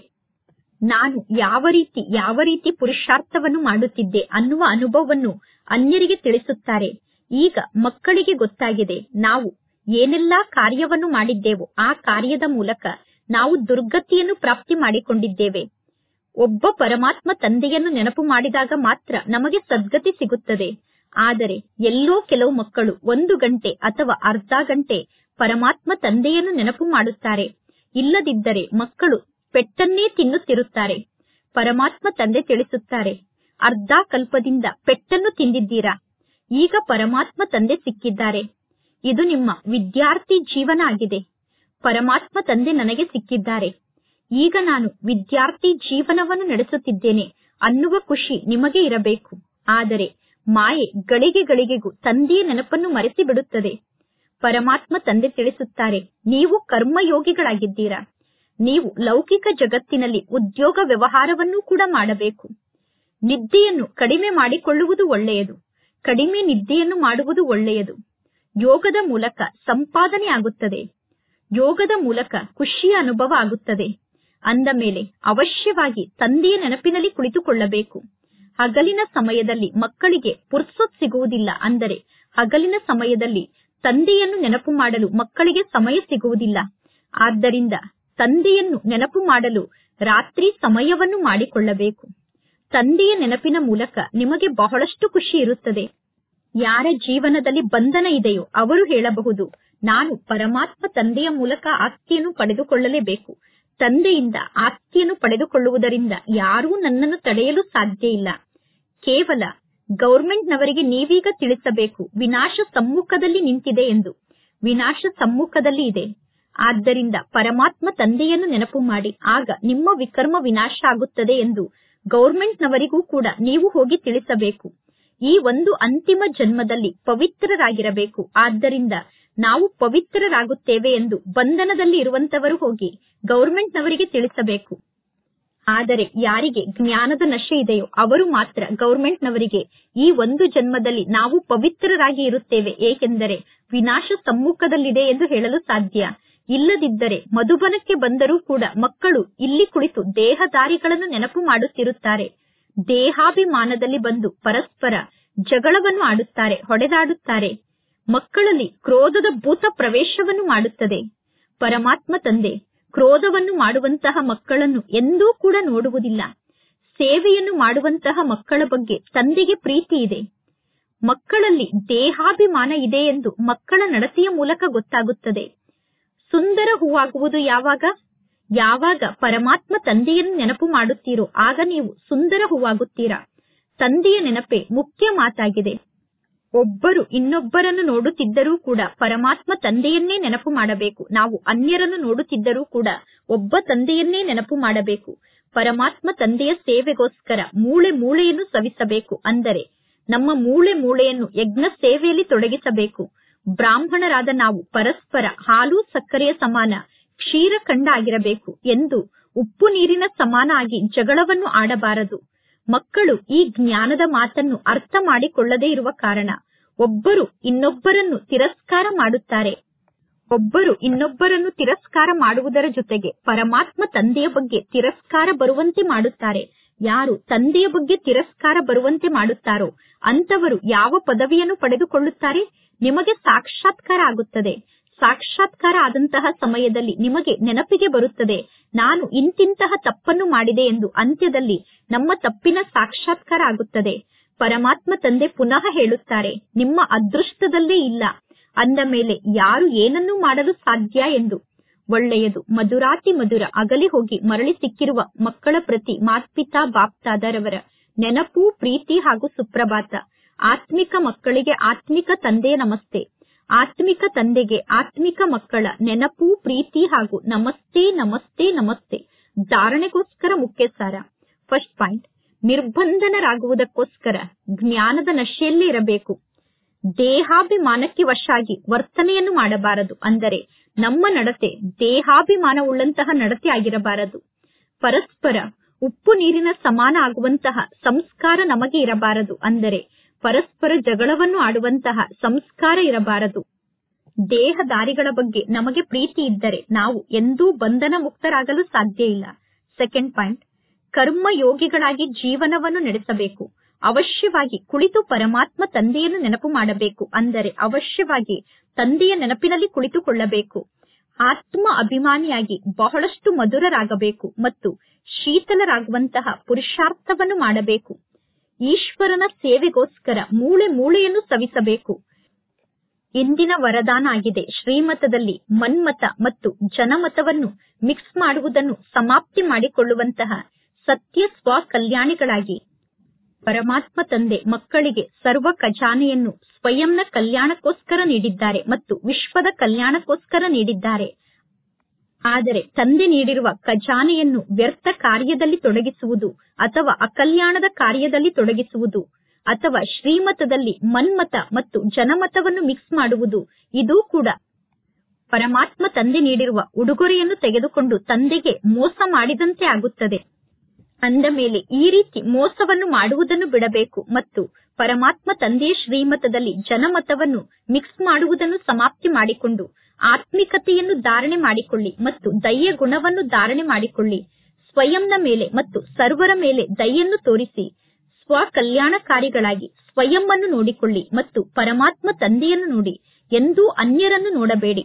ನಾನು ಯಾವ ರೀತಿ ಯಾವ ರೀತಿ ಪುರುಷಾರ್ಥವನ್ನು ಮಾಡುತ್ತಿದ್ದೆ ಅನ್ನುವ ಅನುಭವವನ್ನು ಅನ್ಯರಿಗೆ ತಿಳಿಸುತ್ತಾರೆ ಈಗ ಮಕ್ಕಳಿಗೆ ಗೊತ್ತಾಗಿದೆ ನಾವು ಏನೆಲ್ಲಾ ಕಾರ್ಯವನ್ನು ಮಾಡಿದ್ದೇವೋ ಆ ಕಾರ್ಯದ ಮೂಲಕ ನಾವು ದುರ್ಗತಿಯನ್ನು ಪ್ರಾಪ್ತಿ ಮಾಡಿಕೊಂಡಿದ್ದೇವೆ ಒಬ್ಬ ಪರಮಾತ್ಮ ತಂದೆಯನ್ನು ನೆನಪು ಮಾಡಿದಾಗ ಮಾತ್ರ ನಮಗೆ ಸದ್ಗತಿ ಸಿಗುತ್ತದೆ ಆದರೆ ಎಲ್ಲೋ ಕೆಲವು ಮಕ್ಕಳು ಒಂದು ಗಂಟೆ ಅಥವಾ ಅರ್ಧ ಗಂಟೆ ಪರಮಾತ್ಮ ತಂದೆಯನ್ನು ನೆನಪು ಮಾಡುತ್ತಾರೆ ಇಲ್ಲದಿದ್ದರೆ ಮಕ್ಕಳು ಪೆಟ್ಟನ್ನೇ ತಿನ್ನುತ್ತಿರುತ್ತಾರೆ ಪರಮಾತ್ಮ ತಂದೆ ತಿಳಿಸುತ್ತಾರೆ ಅರ್ಧ ಕಲ್ಪದಿಂದ ಪೆಟ್ಟನ್ನು ತಿಂದಿದ್ದೀರಾ ಈಗ ಪರಮಾತ್ಮ ತಂದೆ ಸಿಕ್ಕಿದ್ದಾರೆ ಇದು ನಿಮ್ಮ ವಿದ್ಯಾರ್ಥಿ ಜೀವನ ಆಗಿದೆ ಪರಮಾತ್ಮ ತಂದೆ ನನಗೆ ಸಿಕ್ಕಿದ್ದಾರೆ ಈಗ ನಾನು ವಿದ್ಯಾರ್ಥಿ ಜೀವನವನ್ನು ನಡೆಸುತ್ತಿದ್ದೇನೆ ಅನ್ನುವ ಖುಷಿ ನಿಮಗೆ ಇರಬೇಕು ಆದರೆ ಮಾಯೆ ಗಳಿಗೆ ಗಳಿಗೆಗೂ ತಂದೆಯ ನೆನಪನ್ನು ಮರೆಸಿ ಬಿಡುತ್ತದೆ ಪರಮಾತ್ಮ ತಂದೆ ತಿಳಿಸುತ್ತಾರೆ ನೀವು ಕರ್ಮಯೋಗಿಗಳಾಗಿದ್ದೀರಾ ನೀವು ಲೌಕಿಕ ಜಗತ್ತಿನಲ್ಲಿ ಉದ್ಯೋಗ ವ್ಯವಹಾರವನ್ನು ಕೂಡ ಮಾಡಬೇಕು ನಿದ್ದೆಯನ್ನು ಕಡಿಮೆ ಮಾಡಿಕೊಳ್ಳುವುದು ಒಳ್ಳೆಯದು ಕಡಿಮೆ ನಿದ್ದೆಯನ್ನು ಮಾಡುವುದು ಒಳ್ಳೆಯದು ಯೋಗದ ಮೂಲಕ ಸಂಪಾದನೆ ಆಗುತ್ತದೆ ಯೋಗದ ಮೂಲಕ ಖುಷಿಯ ಅನುಭವ ಆಗುತ್ತದೆ ಅಂದ ಮೇಲೆ ಅವಶ್ಯವಾಗಿ ತಂದೆಯ ನೆನಪಿನಲ್ಲಿ ಕುಳಿತುಕೊಳ್ಳಬೇಕು ಹಗಲಿನ ಸಮಯದಲ್ಲಿ ಮಕ್ಕಳಿಗೆ ಪುರ್ಸೊತ್ ಸಿಗುವುದಿಲ್ಲ ಅಂದರೆ ಹಗಲಿನ ಸಮಯದಲ್ಲಿ ತಂದೆಯನ್ನು ನೆನಪು ಮಾಡಲು ಮಕ್ಕಳಿಗೆ ಸಮಯ ಸಿಗುವುದಿಲ್ಲ ಆದ್ದರಿಂದ ತಂದೆಯನ್ನು ನೆನಪು ಮಾಡಲು ರಾತ್ರಿ ಸಮಯವನ್ನು ಮಾಡಿಕೊಳ್ಳಬೇಕು ತಂದೆಯ ನೆನಪಿನ ಮೂಲಕ ನಿಮಗೆ ಬಹಳಷ್ಟು ಖುಷಿ ಇರುತ್ತದೆ ಯಾರ ಜೀವನದಲ್ಲಿ ಬಂಧನ ಇದೆಯೋ ಅವರು ಹೇಳಬಹುದು ನಾನು ಪರಮಾತ್ಮ ತಂದೆಯ ಮೂಲಕ ಆಸ್ತಿಯನ್ನು ಪಡೆದುಕೊಳ್ಳಲೇಬೇಕು ತಂದೆಯಿಂದ ಆಸ್ತಿಯನ್ನು ಪಡೆದುಕೊಳ್ಳುವುದರಿಂದ ಯಾರೂ ನನ್ನನ್ನು ತಡೆಯಲು ಸಾಧ್ಯ ಇಲ್ಲ ಕೇವಲ ಗೌರ್ಮೆಂಟ್ನವರಿಗೆ ನೀವೀಗ ತಿಳಿಸಬೇಕು ವಿನಾಶ ಸಮ್ಮುಖದಲ್ಲಿ ನಿಂತಿದೆ ಎಂದು ವಿನಾಶ ಸಮ್ಮುಖದಲ್ಲಿ ಇದೆ ಆದ್ದರಿಂದ ಪರಮಾತ್ಮ ತಂದೆಯನ್ನು ನೆನಪು ಮಾಡಿ ಆಗ ನಿಮ್ಮ ವಿಕರ್ಮ ವಿನಾಶ ಆಗುತ್ತದೆ ಎಂದು ಗೌರ್ಮೆಂಟ್ನವರಿಗೂ ಕೂಡ ನೀವು ಹೋಗಿ ತಿಳಿಸಬೇಕು ಈ ಒಂದು ಅಂತಿಮ ಜನ್ಮದಲ್ಲಿ ಪವಿತ್ರರಾಗಿರಬೇಕು ಆದ್ದರಿಂದ ನಾವು ಪವಿತ್ರರಾಗುತ್ತೇವೆ ಎಂದು ಬಂಧನದಲ್ಲಿ ಇರುವಂತವರು ಹೋಗಿ ಗೌರ್ಮೆಂಟ್ನವರಿಗೆ ತಿಳಿಸಬೇಕು ಆದರೆ ಯಾರಿಗೆ ಜ್ಞಾನದ ನಶೆ ಇದೆಯೋ ಅವರು ಮಾತ್ರ ಗೌರ್ಮೆಂಟ್ನವರಿಗೆ ಈ ಒಂದು ಜನ್ಮದಲ್ಲಿ ನಾವು ಪವಿತ್ರರಾಗಿ ಇರುತ್ತೇವೆ ಏಕೆಂದರೆ ವಿನಾಶ ಸಮ್ಮುಖದಲ್ಲಿದೆ ಎಂದು ಹೇಳಲು ಸಾಧ್ಯ ಇಲ್ಲದಿದ್ದರೆ ಮಧುಬನಕ್ಕೆ ಬಂದರೂ ಕೂಡ ಮಕ್ಕಳು ಇಲ್ಲಿ ಕುಳಿತು ದೇಹದಾರಿಗಳನ್ನು ನೆನಪು ಮಾಡುತ್ತಿರುತ್ತಾರೆ ದೇಹಾಭಿಮಾನದಲ್ಲಿ ಬಂದು ಪರಸ್ಪರ ಜಗಳವನ್ನು ಆಡುತ್ತಾರೆ ಹೊಡೆದಾಡುತ್ತಾರೆ ಮಕ್ಕಳಲ್ಲಿ ಕ್ರೋಧದ ಭೂತ ಪ್ರವೇಶವನ್ನು ಮಾಡುತ್ತದೆ ಪರಮಾತ್ಮ ತಂದೆ ಕ್ರೋಧವನ್ನು ಮಾಡುವಂತಹ ಮಕ್ಕಳನ್ನು ಎಂದೂ ಕೂಡ ನೋಡುವುದಿಲ್ಲ ಸೇವೆಯನ್ನು ಮಾಡುವಂತಹ ಮಕ್ಕಳ ಬಗ್ಗೆ ತಂದೆಗೆ ಪ್ರೀತಿ ಇದೆ ಮಕ್ಕಳಲ್ಲಿ ದೇಹಾಭಿಮಾನ ಇದೆ ಎಂದು ಮಕ್ಕಳ ನಡತೆಯ ಮೂಲಕ ಗೊತ್ತಾಗುತ್ತದೆ ಸುಂದರ ಹೂವಾಗುವುದು ಯಾವಾಗ ಯಾವಾಗ ಪರಮಾತ್ಮ ತಂದೆಯನ್ನು ನೆನಪು ಮಾಡುತ್ತೀರೋ ಆಗ ನೀವು ಸುಂದರ ಹೂವಾಗುತ್ತೀರಾ ತಂದೆಯ ನೆನಪೇ ಮುಖ್ಯ ಮಾತಾಗಿದೆ ಒಬ್ಬರು ಇನ್ನೊಬ್ಬರನ್ನು ನೋಡುತ್ತಿದ್ದರೂ ಕೂಡ ಪರಮಾತ್ಮ ತಂದೆಯನ್ನೇ ನೆನಪು ಮಾಡಬೇಕು ನಾವು ಅನ್ಯರನ್ನು ನೋಡುತ್ತಿದ್ದರೂ ಕೂಡ ಒಬ್ಬ ತಂದೆಯನ್ನೇ ನೆನಪು ಮಾಡಬೇಕು ಪರಮಾತ್ಮ ತಂದೆಯ ಸೇವೆಗೋಸ್ಕರ ಮೂಳೆ ಮೂಳೆಯನ್ನು ಸವಿಸಬೇಕು ಅಂದರೆ ನಮ್ಮ ಮೂಳೆ ಮೂಳೆಯನ್ನು ಯಜ್ಞ ಸೇವೆಯಲ್ಲಿ ತೊಡಗಿಸಬೇಕು ಬ್ರಾಹ್ಮಣರಾದ ನಾವು ಪರಸ್ಪರ ಹಾಲು ಸಕ್ಕರೆಯ ಸಮಾನ ಕ್ಷೀರಖಂಡ ಆಗಿರಬೇಕು ಎಂದು ಉಪ್ಪು ನೀರಿನ ಸಮಾನ ಆಗಿ ಜಗಳವನ್ನು ಆಡಬಾರದು ಮಕ್ಕಳು ಈ ಜ್ಞಾನದ ಮಾತನ್ನು ಅರ್ಥ ಮಾಡಿಕೊಳ್ಳದೇ ಇರುವ ಕಾರಣ ಒಬ್ಬರು ಇನ್ನೊಬ್ಬರನ್ನು ತಿರಸ್ಕಾರ ಮಾಡುತ್ತಾರೆ ಒಬ್ಬರು ಇನ್ನೊಬ್ಬರನ್ನು ತಿರಸ್ಕಾರ ಮಾಡುವುದರ ಜೊತೆಗೆ ಪರಮಾತ್ಮ ತಂದೆಯ ಬಗ್ಗೆ ತಿರಸ್ಕಾರ ಬರುವಂತೆ ಮಾಡುತ್ತಾರೆ ಯಾರು ತಂದೆಯ ಬಗ್ಗೆ ತಿರಸ್ಕಾರ ಬರುವಂತೆ ಮಾಡುತ್ತಾರೋ ಅಂತವರು ಯಾವ ಪದವಿಯನ್ನು ಪಡೆದುಕೊಳ್ಳುತ್ತಾರೆ ನಿಮಗೆ ಸಾಕ್ಷಾತ್ಕಾರ ಆಗುತ್ತದೆ ಸಾಕ್ಷಾತ್ಕಾರ ಆದಂತಹ ಸಮಯದಲ್ಲಿ ನಿಮಗೆ ನೆನಪಿಗೆ ಬರುತ್ತದೆ ನಾನು ಇಂತಿಂತಹ ತಪ್ಪನ್ನು ಮಾಡಿದೆ ಎಂದು ಅಂತ್ಯದಲ್ಲಿ ನಮ್ಮ ತಪ್ಪಿನ ಸಾಕ್ಷಾತ್ಕಾರ ಆಗುತ್ತದೆ ಪರಮಾತ್ಮ ತಂದೆ ಪುನಃ ಹೇಳುತ್ತಾರೆ ನಿಮ್ಮ ಅದೃಷ್ಟದಲ್ಲೇ ಇಲ್ಲ ಅಂದ ಮೇಲೆ ಯಾರು ಏನನ್ನೂ ಮಾಡಲು ಸಾಧ್ಯ ಎಂದು ಒಳ್ಳೆಯದು ಮಧುರಾತಿ ಮಧುರ ಅಗಲಿ ಹೋಗಿ ಮರಳಿ ಸಿಕ್ಕಿರುವ ಮಕ್ಕಳ ಪ್ರತಿ ಮಾತ್ಪಿತಾ ಬಾಪ್ತಾದರವರ ನೆನಪು ಪ್ರೀತಿ ಹಾಗೂ ಸುಪ್ರಭಾತ ಆತ್ಮಿಕ ಮಕ್ಕಳಿಗೆ ಆತ್ಮಿಕ ತಂದೆಯ ನಮಸ್ತೆ ಆತ್ಮಿಕ ತಂದೆಗೆ ಆತ್ಮಿಕ ಮಕ್ಕಳ ನೆನಪು ಪ್ರೀತಿ ಹಾಗೂ ನಮಸ್ತೆ ನಮಸ್ತೆ ನಮಸ್ತೆ ಧಾರಣೆಗೋಸ್ಕರ ಮುಖ್ಯ ಸಾರ ಫಸ್ಟ್ ಪಾಯಿಂಟ್ ನಿರ್ಬಂಧನರಾಗುವುದಕ್ಕೋಸ್ಕರ ಜ್ಞಾನದ ನಶೆಯಲ್ಲೇ ಇರಬೇಕು ದೇಹಾಭಿಮಾನಕ್ಕೆ ವಶಾಗಿ ವರ್ತನೆಯನ್ನು ಮಾಡಬಾರದು ಅಂದರೆ ನಮ್ಮ ನಡತೆ ದೇಹಾಭಿಮಾನವುಳ್ಳಂತಹ ನಡತೆ ಆಗಿರಬಾರದು ಪರಸ್ಪರ ಉಪ್ಪು ನೀರಿನ ಸಮಾನ ಆಗುವಂತಹ ಸಂಸ್ಕಾರ ನಮಗೆ ಇರಬಾರದು ಅಂದರೆ ಪರಸ್ಪರ ಜಗಳವನ್ನು ಆಡುವಂತಹ ಸಂಸ್ಕಾರ ಇರಬಾರದು ದೇಹದಾರಿಗಳ ಬಗ್ಗೆ ನಮಗೆ ಪ್ರೀತಿ ಇದ್ದರೆ ನಾವು ಎಂದೂ ಬಂಧನ ಮುಕ್ತರಾಗಲು ಸಾಧ್ಯ ಇಲ್ಲ ಸೆಕೆಂಡ್ ಪಾಯಿಂಟ್ ಕರ್ಮಯೋಗಿಗಳಾಗಿ ಜೀವನವನ್ನು ನಡೆಸಬೇಕು ಅವಶ್ಯವಾಗಿ ಕುಳಿತು ಪರಮಾತ್ಮ ತಂದೆಯನ್ನು ನೆನಪು ಮಾಡಬೇಕು ಅಂದರೆ ಅವಶ್ಯವಾಗಿ ತಂದೆಯ ನೆನಪಿನಲ್ಲಿ ಕುಳಿತುಕೊಳ್ಳಬೇಕು ಆತ್ಮ ಅಭಿಮಾನಿಯಾಗಿ ಬಹಳಷ್ಟು ಮಧುರರಾಗಬೇಕು ಮತ್ತು ಶೀತಲರಾಗುವಂತಹ ಪುರುಷಾರ್ಥವನ್ನು ಮಾಡಬೇಕು ಈಶ್ವರನ ಸೇವೆಗೋಸ್ಕರ ಮೂಳೆ ಮೂಳೆಯನ್ನು ಸವಿಸಬೇಕು ಇಂದಿನ ವರದಾನ ಆಗಿದೆ ಶ್ರೀಮತದಲ್ಲಿ ಮನ್ಮತ ಮತ್ತು ಜನಮತವನ್ನು ಮಿಕ್ಸ್ ಮಾಡುವುದನ್ನು ಸಮಾಪ್ತಿ ಮಾಡಿಕೊಳ್ಳುವಂತಹ ಸತ್ಯ ಸ್ವ ಕಲ್ಯಾಣಿಗಳಾಗಿ ಪರಮಾತ್ಮ ತಂದೆ ಮಕ್ಕಳಿಗೆ ಸರ್ವ ಖಜಾನೆಯನ್ನು ಸ್ವಯಂನ ಕಲ್ಯಾಣಕ್ಕೋಸ್ಕರ ನೀಡಿದ್ದಾರೆ ಮತ್ತು ವಿಶ್ವದ ಕಲ್ಯಾಣಕ್ಕೋಸ್ಕರ ನೀಡಿದ್ದಾರೆ ಆದರೆ ತಂದೆ ನೀಡಿರುವ ಖಜಾನೆಯನ್ನು ವ್ಯರ್ಥ ಕಾರ್ಯದಲ್ಲಿ ತೊಡಗಿಸುವುದು ಅಥವಾ ಅಕಲ್ಯಾಣದ ಕಾರ್ಯದಲ್ಲಿ ತೊಡಗಿಸುವುದು ಅಥವಾ ಶ್ರೀಮತದಲ್ಲಿ ಮನ್ಮತ ಮತ್ತು ಜನಮತವನ್ನು ಮಿಕ್ಸ್ ಮಾಡುವುದು ಇದೂ ಕೂಡ ಪರಮಾತ್ಮ ತಂದೆ ನೀಡಿರುವ ಉಡುಗೊರೆಯನ್ನು ತೆಗೆದುಕೊಂಡು ತಂದೆಗೆ ಮೋಸ ಮಾಡಿದಂತೆ ಆಗುತ್ತದೆ ಅಂದ ಮೇಲೆ ಈ ರೀತಿ ಮೋಸವನ್ನು ಮಾಡುವುದನ್ನು ಬಿಡಬೇಕು ಮತ್ತು ಪರಮಾತ್ಮ ತಂದೆಯ ಶ್ರೀಮತದಲ್ಲಿ ಜನಮತವನ್ನು ಮಿಕ್ಸ್ ಮಾಡುವುದನ್ನು ಸಮಾಪ್ತಿ ಮಾಡಿಕೊಂಡು ಆತ್ಮಿಕತೆಯನ್ನು ಧಾರಣೆ ಮಾಡಿಕೊಳ್ಳಿ ಮತ್ತು ದಯ್ಯ ಗುಣವನ್ನು ಧಾರಣೆ ಮಾಡಿಕೊಳ್ಳಿ ಸ್ವಯಂನ ಮೇಲೆ ಮತ್ತು ಸರ್ವರ ಮೇಲೆ ದಯ್ಯನ್ನು ತೋರಿಸಿ ಸ್ವ ಕಲ್ಯಾಣಕಾರಿಗಳಾಗಿ ಸ್ವಯಂವನ್ನು ನೋಡಿಕೊಳ್ಳಿ ಮತ್ತು ಪರಮಾತ್ಮ ತಂದೆಯನ್ನು ನೋಡಿ ಎಂದೂ ಅನ್ಯರನ್ನು ನೋಡಬೇಡಿ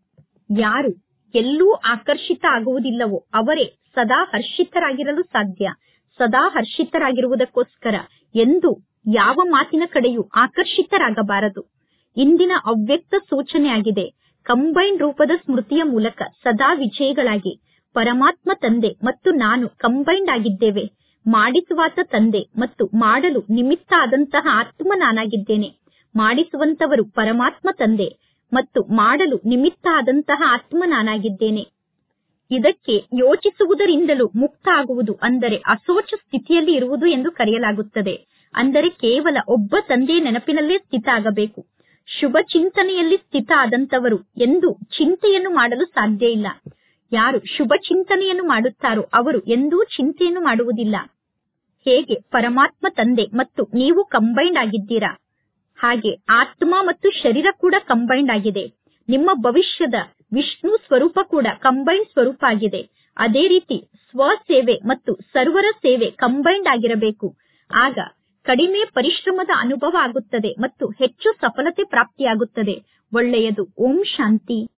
ಯಾರು ಎಲ್ಲೂ ಆಕರ್ಷಿತ ಆಗುವುದಿಲ್ಲವೋ ಅವರೇ ಸದಾ ಹರ್ಷಿತರಾಗಿರಲು ಸಾಧ್ಯ ಸದಾ ಹರ್ಷಿತರಾಗಿರುವುದಕ್ಕೋಸ್ಕರ ಎಂದು ಯಾವ ಮಾತಿನ ಕಡೆಯೂ ಆಕರ್ಷಿತರಾಗಬಾರದು ಇಂದಿನ ಅವ್ಯಕ್ತ ಸೂಚನೆಯಾಗಿದೆ ಕಂಬೈನ್ ರೂಪದ ಸ್ಮೃತಿಯ ಮೂಲಕ ಸದಾ ವಿಜಯಿಗಳಾಗಿ ಪರಮಾತ್ಮ ತಂದೆ ಮತ್ತು ನಾನು ಕಂಬೈಂಡ್ ಆಗಿದ್ದೇವೆ ಮಾಡಿಸುವಾತ ತಂದೆ ಮತ್ತು ಮಾಡಲು ನಿಮಿತ್ತ ಆದಂತಹ ಆತ್ಮ ನಾನಾಗಿದ್ದೇನೆ ಮಾಡಿಸುವಂತವರು ಪರಮಾತ್ಮ ತಂದೆ ಮತ್ತು ಮಾಡಲು ನಿಮಿತ್ತ ಆದಂತಹ ಆತ್ಮ ನಾನಾಗಿದ್ದೇನೆ ಇದಕ್ಕೆ ಯೋಚಿಸುವುದರಿಂದಲೂ ಮುಕ್ತ ಆಗುವುದು ಅಂದರೆ ಅಸೋಚ ಸ್ಥಿತಿಯಲ್ಲಿ ಇರುವುದು ಎಂದು ಕರೆಯಲಾಗುತ್ತದೆ ಅಂದರೆ ಕೇವಲ ಒಬ್ಬ ತಂದೆಯ ನೆನಪಿನಲ್ಲೇ ಸ್ಥಿತ ಆಗಬೇಕು ಶುಭ ಚಿಂತನೆಯಲ್ಲಿ ಸ್ಥಿತ ಆದಂತವರು ಎಂದು ಚಿಂತೆಯನ್ನು ಮಾಡಲು ಸಾಧ್ಯ ಇಲ್ಲ ಯಾರು ಶುಭ ಚಿಂತನೆಯನ್ನು ಮಾಡುತ್ತಾರೋ ಅವರು ಎಂದೂ ಚಿಂತೆಯನ್ನು ಮಾಡುವುದಿಲ್ಲ ಹೇಗೆ ಪರಮಾತ್ಮ ತಂದೆ ಮತ್ತು ನೀವು ಕಂಬೈಂಡ್ ಆಗಿದ್ದೀರಾ ಹಾಗೆ ಆತ್ಮ ಮತ್ತು ಶರೀರ ಕೂಡ ಕಂಬೈಂಡ್ ಆಗಿದೆ ನಿಮ್ಮ ಭವಿಷ್ಯದ ವಿಷ್ಣು ಸ್ವರೂಪ ಕೂಡ ಕಂಬೈಂಡ್ ಸ್ವರೂಪ ಆಗಿದೆ ಅದೇ ರೀತಿ ಸ್ವ ಸೇವೆ ಮತ್ತು ಸರ್ವರ ಸೇವೆ ಕಂಬೈಂಡ್ ಆಗಿರಬೇಕು ಆಗ ಕಡಿಮೆ ಪರಿಶ್ರಮದ ಅನುಭವ ಆಗುತ್ತದೆ ಮತ್ತು ಹೆಚ್ಚು ಸಫಲತೆ ಪ್ರಾಪ್ತಿಯಾಗುತ್ತದೆ ಒಳ್ಳೆಯದು ಓಂ ಶಾಂತಿ